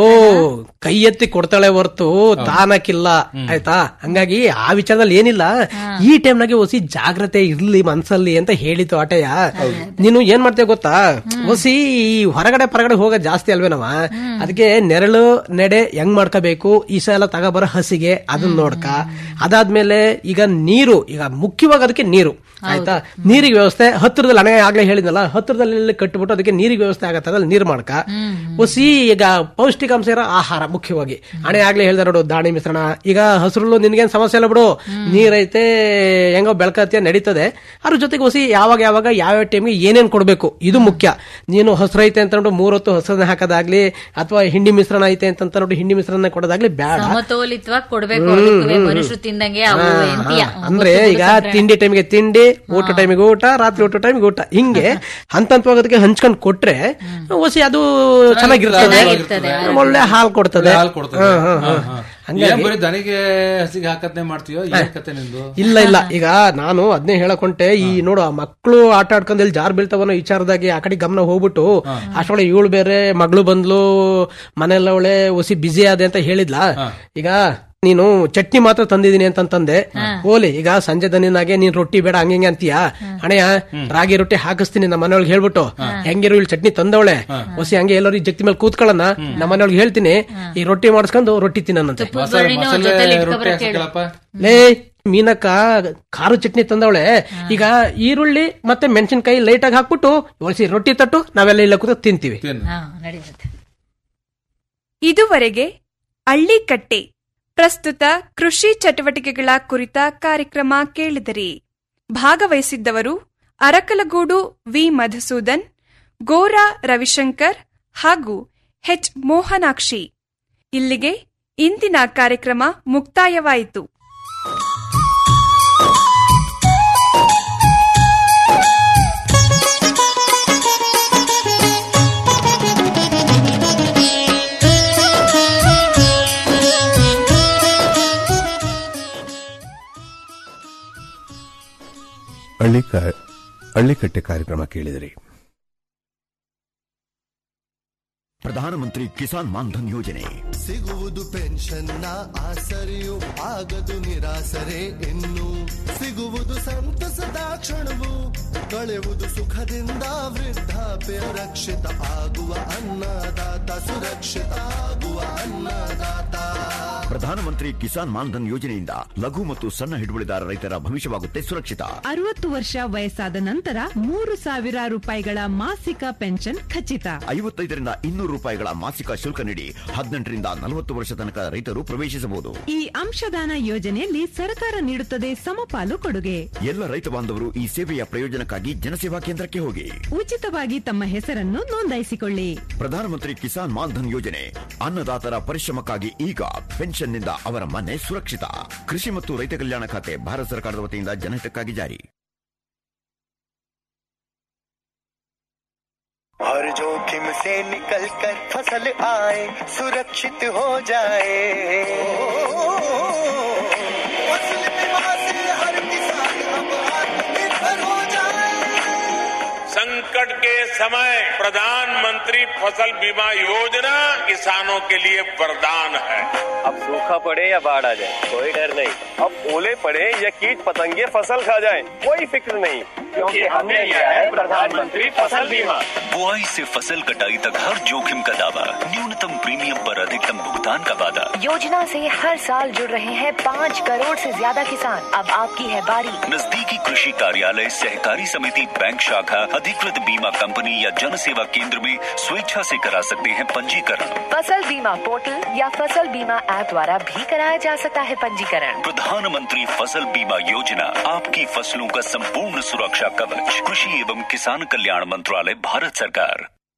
ಕೈ ಎತ್ತಿ ಕೊಡ್ತಾಳೆ ಹೊರ್ತು ತಾನಕ್ಕಿಲ್ಲ ಆಯ್ತಾ ಹಂಗಾಗಿ ಆ ವಿಚಾರದಲ್ಲಿ ಏನಿಲ್ಲ ಈ ಟೈಮ್ನಾಗೆ ಒಸಿ ಜಾಗ್ರತೆ ಇರ್ಲಿ ಮನ್ಸಲ್ಲಿ ಅಂತ ಹೇಳಿತು ಆಟಯ್ಯ ನೀನು ಏನ್ ಮಾಡ್ತೇವೆ ಗೊತ್ತಾ ಒಸಿ ಈ ಹೊರಗಡೆ ಪರಗಡೆ ಹೋಗೋದ್ ಜಾಸ್ತಿ ಅಲ್ವೇನವ ಅದಕ್ಕೆ ನೆರಳು ನೆಡೆ ಹೆಂಗ್ ಮಾಡ್ಕೋಬೇಕು ಈ ಸಲ ತಗೋಬರೋ ಹಸಿಗೆ ಅದನ್ನ ನೋಡ್ಕ ಅದಾದ್ಮೇಲೆ ಈಗ ನೀರು ಈಗ ಮುಖ್ಯವಾಗಿ ಅದಕ್ಕೆ ನೀರು ಆಯ್ತಾ ನೀರಿಗೆ ವ್ಯವಸ್ಥೆ ಹತ್ತಿರದಲ್ಲಿ ಹಣೆ ಆಗ್ಲೇ ಹೇಳಿದ್ನಲ್ಲ ಹತ್ತಿರದಲ್ಲಿ ಕಟ್ಬಿಟ್ಟು ಅದಕ್ಕೆ ನೀರಿಗೆ ವ್ಯವಸ್ಥೆ ಆಗತ್ತೆ ಅದ್ರಲ್ಲಿ ನೀರ್ ಮಾಡ್ಕ ಒಸಿ ಈಗ ಪೌಷ್ಟಿಕಾಂಶ ಇರೋ ಆಹಾರ ಮುಖ್ಯವಾಗಿ ಹಣೆ ಆಗ್ಲೇ ಹೇಳ್ದೆ ನೋಡು ದಾಣಿ ಮಿಶ್ರಣ ಈಗ ಹಸಿರು ನಿನ್ಗೇನ್ ಸಮಸ್ಯೆ ಇಲ್ಲ ಬಿಡು ನೀರೈತೆ ಹೆಂಗೋ ಬೆಳಕತ್ಯ ನಡೀತದೆ ಅದ್ರ ಜೊತೆಗೆ ಒಸಿ ಯಾವಾಗ ಯಾವಾಗ ಯಾವ್ಯಾವ ಟೈಮ್ಗೆ ಏನೇನ್ ಕೊಡ್ಬೇಕು ಇದು ಮುಖ್ಯ ನೀನು ಹಸಿರು ಐತೆ ಅಂತ ನೋಡು ಮೂರೊತ್ತು ಹಸಿರನ್ನ ಹಾಕೋದಾಗ್ಲಿ ಅಥವಾ ಹಿಂಡಿ ಮಿಶ್ರಣ ಐತೆ ಅಂತ ನೋಡಿ ಹಿಂಡಿ ಮಿಶ್ರಣ ಕೊಡೋದಾಗ್ಲಿ ಬೇಡ ಸಮತೋಲಿತವಾಗಿ ಕೊಡ್ಬೇಕು ಅದಕ್ಕೂ ಮನುಷ್ಯರು ತಿಂದಂಗೆ ಅವು ಎಂತೀಯ ಅಂದ್ರೆ ಈಗ ತಿಂಡಿ ಟೈಮಿಗೆ ತಿಂಡಿ ಊಟ ಟೈಮಿಗೆ ಊಟ ರಾತ್ರಿ ಊಟ ಟೈಮಿಗೆ ಊಟ ಹಿಂಗೆ ಹಂತ ಹಂತವಾಗಿ ಹಂಚ್ಕೊಂಡ್ ಕೊಟ್ರೆ ಒಸಿ ಅದು ಚೆನ್ನಾಗಿರ್ತದೆ ಚೆನ್ನಾಗಿರ್ತದೆ. ಒಳ್ಳೆ ಹಾಲ್ ಕೊಡ್ತದೆ ಹಾಲು ಕೊಡ್ತದೆ ಹಾ, ಹಾ. ಏನ್ ಬರೀ ದನಿಗೆ ಹಸಿಗೆ ಹಾಕತ್ನೆ ಮಾಡ್ತೀಯೋ ಏನ್ ಕತೆ ನಿಂದು ಇಲ್ಲ ಇಲ್ಲ ಈಗ ನಾನು ಅದನ್ನೇ ಹೇಳಕೊಂಟೆ ಈ ನೋಡು ಆ ಮಕ್ಕಳು ಆಟ ಆಡ್ಕೊಂಡು ಇಲ್ಲಿ ಜಾರ್ ಬೀಳ್ತಾವನ್ನೋ ವಿಚಾರದಾಗಿ ಆ ಕಡೆ ಗಮನ ಹೋಗ್ಬಿಟ್ಟು ಅಷ್ಟೊಳಗೆ ಇವಳು ಬೇರೆ ಮಗಳು ಬಂದ್ಲು ಮನೆಯಲ್ಲ ಅವಳೆ ಒಸಿ ಬಿಸಿ ಆದೆ ಅಂತ ಹೇಳಿದ್ಲ ಈಗ ನೀನು ಚಟ್ನಿ ಮಾತ್ರ ತಂದಿದೀನಿ ಅಂತಂದೆ ಓಲಿ ಈಗ ಸಂಜೆ ದನಿನಾಗೆ ನೀನ್ ರೊಟ್ಟಿ ಬೇಡ ಹಂಗೆ ಅಂತೀಯ ಅಣೆಯ ರಾಗಿ ರೊಟ್ಟಿ ಹಾಕಿಸ್ತೀನಿ ನಮ್ಮ ಮನೆಯೊಳಗೆ ಹೇಳ್ಬಿಟ್ಟು ಹೆಂಗಿರು ಇಲ್ಲಿ ಚಟ್ನಿ ತಂದವಳೆ ಹೊಸಿ ಹಂಗೆ ಎಲ್ಲರೂ ಈ ಜಗ್ತಿ ಮೇಲೆ ಕೂತ್ಕೊಳ್ಳೋಣ ನಮ್ಮ ಮನೆಯೊಳಗೆ ಹೇಳ್ತೀನಿ ಈ ರೊಟ್ಟಿ ಮಾಡಿಸ್ಕೊಂಡು ರೊಟ್ಟಿ ತಿನ್ನಂತೆ ಮಸಾಲೆ ಬಳ್ಳಿನೂ ಮಸಾಲೆ ಜೊತೆಲಿ ರೊಟ್ಟಿ ಇಟ್ಕೊಬರಕ್ಕೆ ಹೇಳು. ಹಾಕ್ಸಕ್ಕಲ್ಲಪ್ಪ ಲೇ ಮೀನಕ್ಕ ಖಾರ ಚಟ್ನಿ ತಂದವಳೆ ಈಗ ಈರುಳ್ಳಿ ಮತ್ತೆ ಮೆಣಸಿನ್ಕಾಯಿ ಲೈಟ್ ಆಗಿ ಹಾಕ್ಬಿಟ್ಟು ಒಸಿ ರೊಟ್ಟಿ ತಟ್ಟು ನಾವೆಲ್ಲ ಇಲ್ಲ ಕೂತ ತಿಂತೀವಿ ತಿನ್ನು ಹಾ ನಡೆಯುತ್ತೆ ಇದುವರೆಗೆ ಹಳ್ಳಿಕಟ್ಟೆ ಪ್ರಸ್ತುತ ಕೃಷಿ ಚಟುವಟಿಕೆಗಳ ಕುರಿತ ಕಾರ್ಯಕ್ರಮ ಕೇಳಿದಿರಿ ಭಾಗವಹಿಸಿದ್ದವರು ಅರಕಲಗೂಡು ವಿ ಮಧುಸೂದನ್ ಗೋರಾ ರವಿಶಂಕರ್ ಹಾಗೂ ಎಚ್ ಮೋಹನಾಕ್ಷಿ ಇಲ್ಲಿಗೆ ಇಂದಿನ ಕಾರ್ಯಕ್ರಮ ಮುಕ್ತಾಯವಾಯಿತು ಹಳ್ಳಿ ಕಾ- ಹಳ್ಳಿಕಟ್ಟೆ ಕಾರ್ಯಕ್ರಮ ಕೇಳಿದಿರಿ ಪ್ರಧಾನಮಂತ್ರಿ ಕಿಸಾನ್ ಮಾನ್ಧನ್ ಯೋಜನೆ ಸಿಗುವುದು ಪೆನ್ಷನ್ನ ಆಸರೆಯು ಆಗದು ನಿರಾಸರೆ ಇನ್ನು ಸಿಗುವುದು ಸಂತಸದ ಕ್ಷಣವು ಕಳೆಯುವುದು ಸುಖದಿಂದ ವೃದ್ಧಾಪ್ಯ ರಕ್ಷಿತ ಆಗುವ ಅನ್ನದಾತ ಸುರಕ್ಷಿತ ಆಗುವ ಅನ್ನದಾತ ಪ್ರಧಾನಮಂತ್ರಿ ಕಿಸಾನ್ ಮಾನ್ಧನ್ ಯೋಜನೆಯಿಂದ ಲಘು ಮತ್ತು ಸಣ್ಣ ಹಿಡುವಳಿದಾರ ರೈತರ ಭವಿಷ್ಯವಾಗುತ್ತೆ ಸುರಕ್ಷಿತ ಅರವತ್ತು ವರ್ಷ ವಯಸ್ಸಾದ ನಂತರ ಮೂರು ಸಾವಿರ ರೂಪಾಯಿಗಳ ಮಾಸಿಕ ಪೆನ್ಷನ್ ಖಚಿತ ಐವತ್ತೈದರಿಂದ ಇನ್ನೂರು ರೂಪಾಯಿಗಳ ಮಾಸಿಕ ಶುಲ್ಕ ನೀಡಿ ಹದಿನೆಂಟರಿಂದ ನಲವತ್ತು ವರ್ಷ ತನಕ ರೈತರು ಪ್ರವೇಶಿಸಬಹುದು ಈ ಅಂಶದಾನ ಯೋಜನೆಯಲ್ಲಿ ಸರ್ಕಾರ ನೀಡುತ್ತದೆ ಸಮಪಾಲು ಕೊಡುಗೆ ಎಲ್ಲ ರೈತ ಬಾಂಧವರು ಈ ಸೇವೆಯ ಪ್ರಯೋಜನಕ್ಕಾಗಿ ಜನಸೇವಾ ಕೇಂದ್ರಕ್ಕೆ ಹೋಗಿ ಉಚಿತವಾಗಿ ತಮ್ಮ ಹೆಸರನ್ನು ನೋಂದಾಯಿಸಿಕೊಳ್ಳಿ ಪ್ರಧಾನಮಂತ್ರಿ ಕಿಸಾನ್ ಮಾನ್ಧನ್ ಯೋಜನೆ ಅನ್ನದಾತರ ಪರಿಶ್ರಮಕ್ಕಾಗಿ ಈಗ ಪೆನ್ಷನ್ನಿಂದ ಅವರ ಮನೆ ಸುರಕ್ಷಿತ ಕೃಷಿ ಮತ್ತು ರೈತ ಕಲ್ಯಾಣ ಖಾತೆ ಭಾರತ ಸರ್ಕಾರದ ವತಿಯಿಂದ ಜನಹಿತಕ್ಕಾಗಿ ಜಾರಿ हर जोखिम से निकल कर फसल आए सुरक्षित हो जाए फसल बीमा से हर किसान अब आत्मनिर्भर हो जाए संकट के समय प्रधानमंत्री फसल बीमा योजना किसानों के लिए वरदान है अब सूखा पड़े या बाढ़ आ जाए कोई डर नहीं अब ओले पड़े या कीट पतंगे फसल खा जाए कोई फिक्र नहीं क्योंकि हमने लिया है प्रधानमंत्री फसल बीमा बुआई से फसल कटाई तक हर जोखिम का दावा न्यूनतम प्रीमियम पर अधिकतम भुगतान का वादा योजना से हर साल जुड़ रहे हैं पाँच करोड़ से ज्यादा किसान अब आपकी है बारी नजदीकी कृषि कार्यालय सहकारी समिति बैंक शाखा अधिकृत बीमा कंपनी या जन सेवा केंद्र में स्वेच्छा से करा सकते हैं पंजीकरण फसल बीमा पोर्टल या फसल बीमा ऐप द्वारा भी कराया जा सकता है पंजीकरण प्रधानमंत्री फसल बीमा योजना आपकी फसलों का संपूर्ण सुरक्षा कवच कृषि एवं किसान कल्याण मंत्रालय भारत सरकार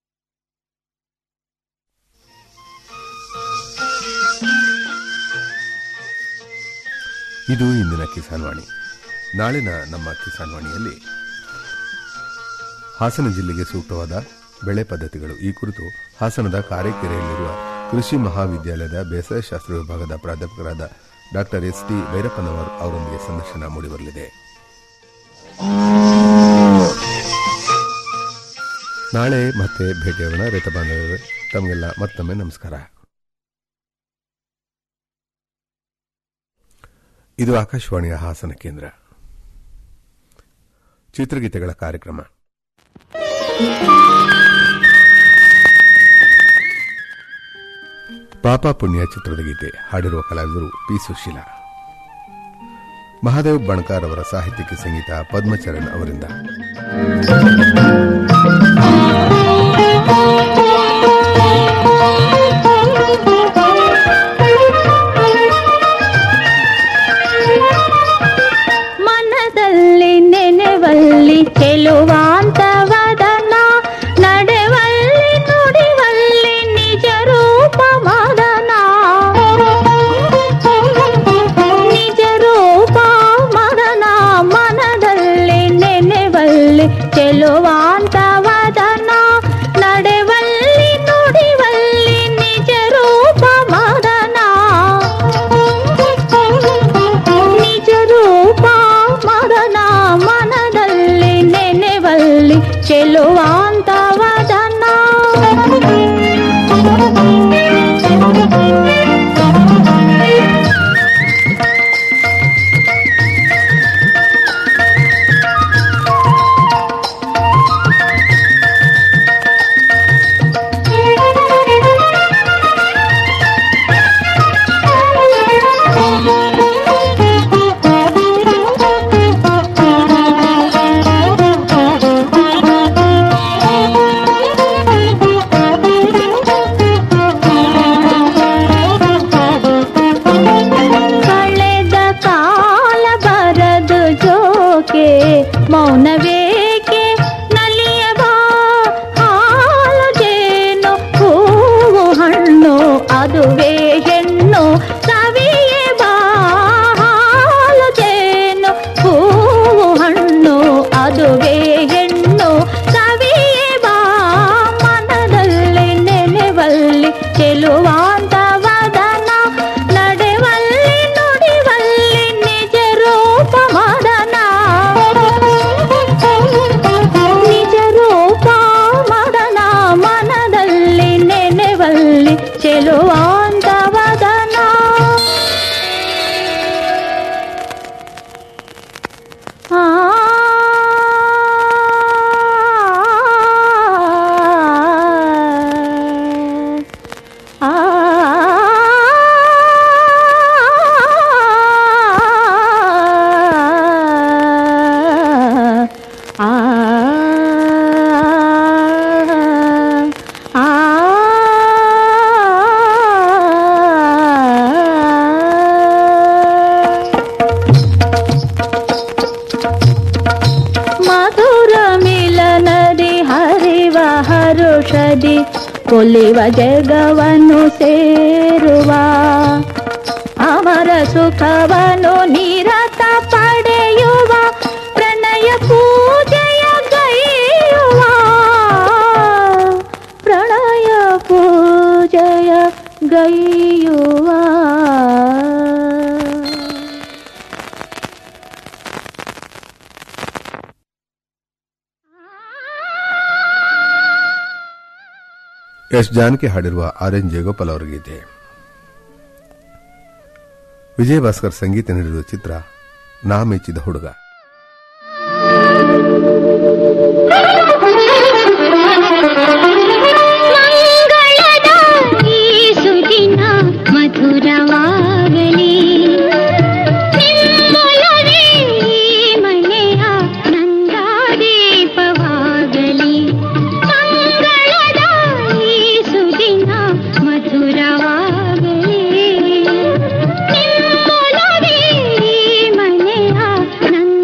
ಇದು ಇಂದಿನ ಕಿಸಾನ್ ವಾಣಿ ನಾಳಿನ ನಮ್ಮ ಕಿಸಾನ್ ವಾಣಿಯಲ್ಲಿ ಹಾಸನ ಜಿಲ್ಲೆಗೆ ಸೂಕ್ತವಾದ ಬೆಳೆ ಪದ್ಧತಿಗಳು ಈ ಕುರಿತು ಹಾಸನದ ಕಾರೆಕೆರೆಯಲ್ಲಿರುವ ಕೃಷಿ ಮಹಾವಿದ್ಯಾಲಯದ ಬೇಸಾಯ ಶಾಸ್ತ್ರ ವಿಭಾಗದ ಪ್ರಾಧ್ಯಾಪಕರಾದ ಡಾಕ್ಟರ್ ಎಸ್ ಟಿ ಭೈರಪ್ಪನವರ್ ಅವರೊಂದಿಗೆ ಸಂದರ್ಶನ ಮೂಡಿಬರಲಿದೆ ನಾಳೆ ಮತ್ತೆ ಭೇಟಿಯಾಗೋಣ ರೈತ ಬಾಂಧವರೇ ತಮಗೆಲ್ಲ ಮತ್ತೊಮ್ಮೆ ನಮಸ್ಕಾರ ಇದು ಆಕಾಶವಾಣಿಯ ಹಾಸನ ಕೇಂದ್ರ ಚಿತ್ರಗೀತೆಗಳ ಕಾರ್ಯಕ್ರಮ ಪಾಪ ಪುಣ್ಯ ಚಿತ್ರದ ಗೀತೆ ಹಾಡಿರುವ ಕಲಾವಿದರು ಪಿ ಸುಶೀಲಾ ಮಹಾದೇವ್ ಬಣಕಾರ್ ಅವರ ಸಾಹಿತ್ಯಕ್ಕೆ ಸಂಗೀತ ಪದ್ಮಚರಣ್ ಅವರಿಂದ ಮನದಲ್ಲಿ ನೆನೆವಲ್ಲಿ ಚೆಲುವಾಂತವದನ ನಡೆವಲ್ಲಿ ನುಡಿವಲ್ಲಿ ನಿಜ ರೂಪ ಮದನ ನಿಜ ರೂಪ ಮದನ ಮನದಲ್ಲಿ ನೆನೆವಲ್ಲಿ ಚೆಲುವಾಂತವದನ ನಡೆವಲ್ಲಿ ನುಡಿವಲ್ಲಿ ನಿಜ ರೂಪ ಮದನ ಚೆಲುವಾಂತ ವದನ ಕಳೆದ ಕಾಲ ಬರದು ಜೋಕೆ ಮೌನವೇಕೆ ನಲಿಯಬಾ ಹಾಲು ಜೇನು ಹೂವು ಹಣ್ಣು ಅದುವೇ ಹೆಣ್ಣು ಸವಿಯೇ ಬಾ ಹಾಲು ಜೇನು ಹೂವು ಹಣ್ಣು ಅದುವೇ ಹೆಣ್ಣು ಸವಿಯೇ ಬಾ ಮನದಲ್ಲಿ ನೆನೆವಲ್ಲಿ ಚೆಲುವಾಂತ ವದನ ನಡೆವಲ್ಲಿ ನುಡಿವಲ್ಲಿ ನಿಜ ರೂಪ ಮದನ ನಿಜ ರೂಪ ಮದನ ಮನದಲ್ಲಿ ನೆನೆವಲ್ಲಿ ಚೆಲುವಾಂತ ವದನ ಆ ಆ ಆ ಮಧುರ ಮಿಲನದಿ ಹರಿವ ಹರುಷದಿ ಕೊಲಿವ ಜಗವನ್ನು ಸೇರುವ ಅಮರ ಸುಖವನ್ನು ನಿರತ ಪಡೆಯುವ ಪ್ರಣಯ ಪೂಜೆಯ ಗೈಯುವ ಪ್ರಣಯ ಪೂಜೆಯ ಗೈಯುವ ಎಸ್ ಜಾನಕಿ ಹಾಡಿರುವ ಆರ್ ಎನ್ ಜಯಗೋಪಾಲ್ ಅವರ ಗೀತೆ ವಿಜಯ ಭಾಸ್ಕರ್ ಸಂಗೀತ ನೀಡಿರುವ ಚಿತ್ರ ನಾ ಮೆಚ್ಚಿದ ಹುಡುಗ ಮಂಗಳದ ಈ ಸುದಿನ ಮಧುರವಾಗಲಿ ನಿಮ್ಮೊಲವೇ ಈ ಮನೆಯ ನಂದಾದೀಪವಾಗಲಿ ಮಂಗಳದ ಈ ಸುದಿನ ಮಧುರವಾಗಲಿ ನಿಮ್ಮೊಲವೇ ಈ ಮನೆಯ ನಂದ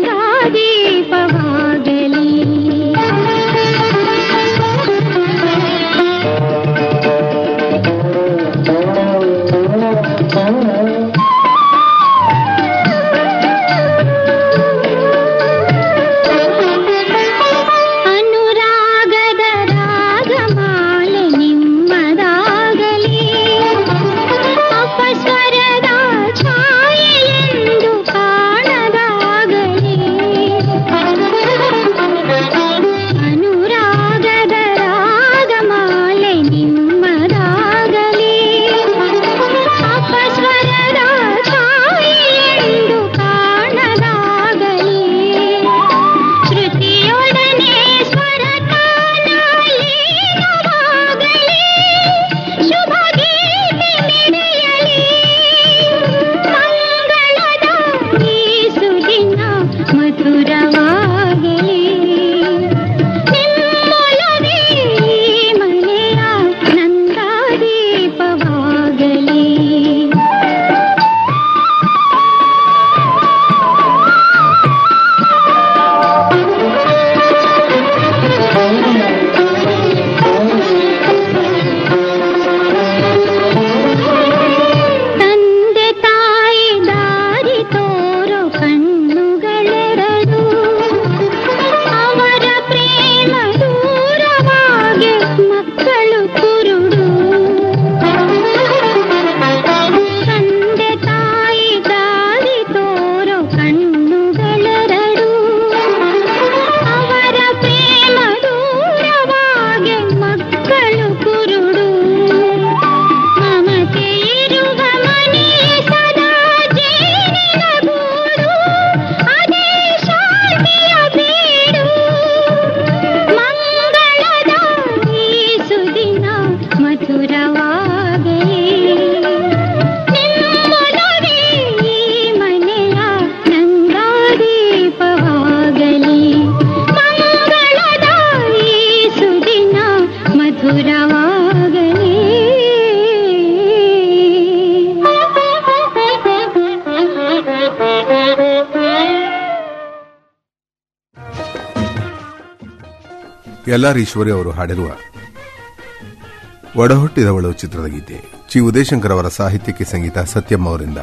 ಎಲ್ಆರ್ ಈಶ್ವರಿ ಅವರು ಹಾಡಿರುವ ಒಡಹುಟ್ಟಿದವಳು ಚಿತ್ರದ ಗೀತೆ ಚಿ ಉದಯಶಂಕರ್ ಅವರ ಸಾಹಿತ್ಯಕ್ಕೆ ಸಂಗೀತ ಸತ್ಯಂ ಅವರಿಂದ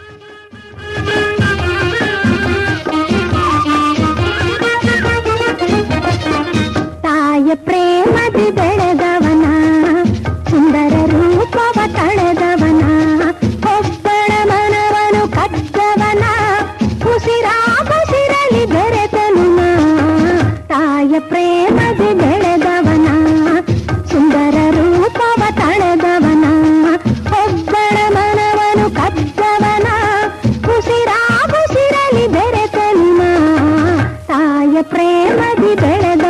ತಾಯ ಪ್ರೇಮದಿ ಬೆಳೆದವನ ಸುಂದರ ರೂಪವ ತಳೆದವನ ಒಬ್ಬಳ ಮನವನು ಕದ್ದವನ ಉಸಿರಾಗುಸಿರಲಿ ಬೆರೆತನು ನಾ. ತಾಯ ಪ್ರೇಮದಿ ಬೆಳೆದವನ ಸುಂದರ ರೂಪವ ತಳೆದವನ ಒಬ್ಬಳ ಮನವನು ಕದ್ದವನ ಉಸಿರಾಗುಸಿರಲಿ ಬೆರೆತನು ನಾ. ತಾಯ ಪ್ರೇಮದಿ ಬೆಳೆದ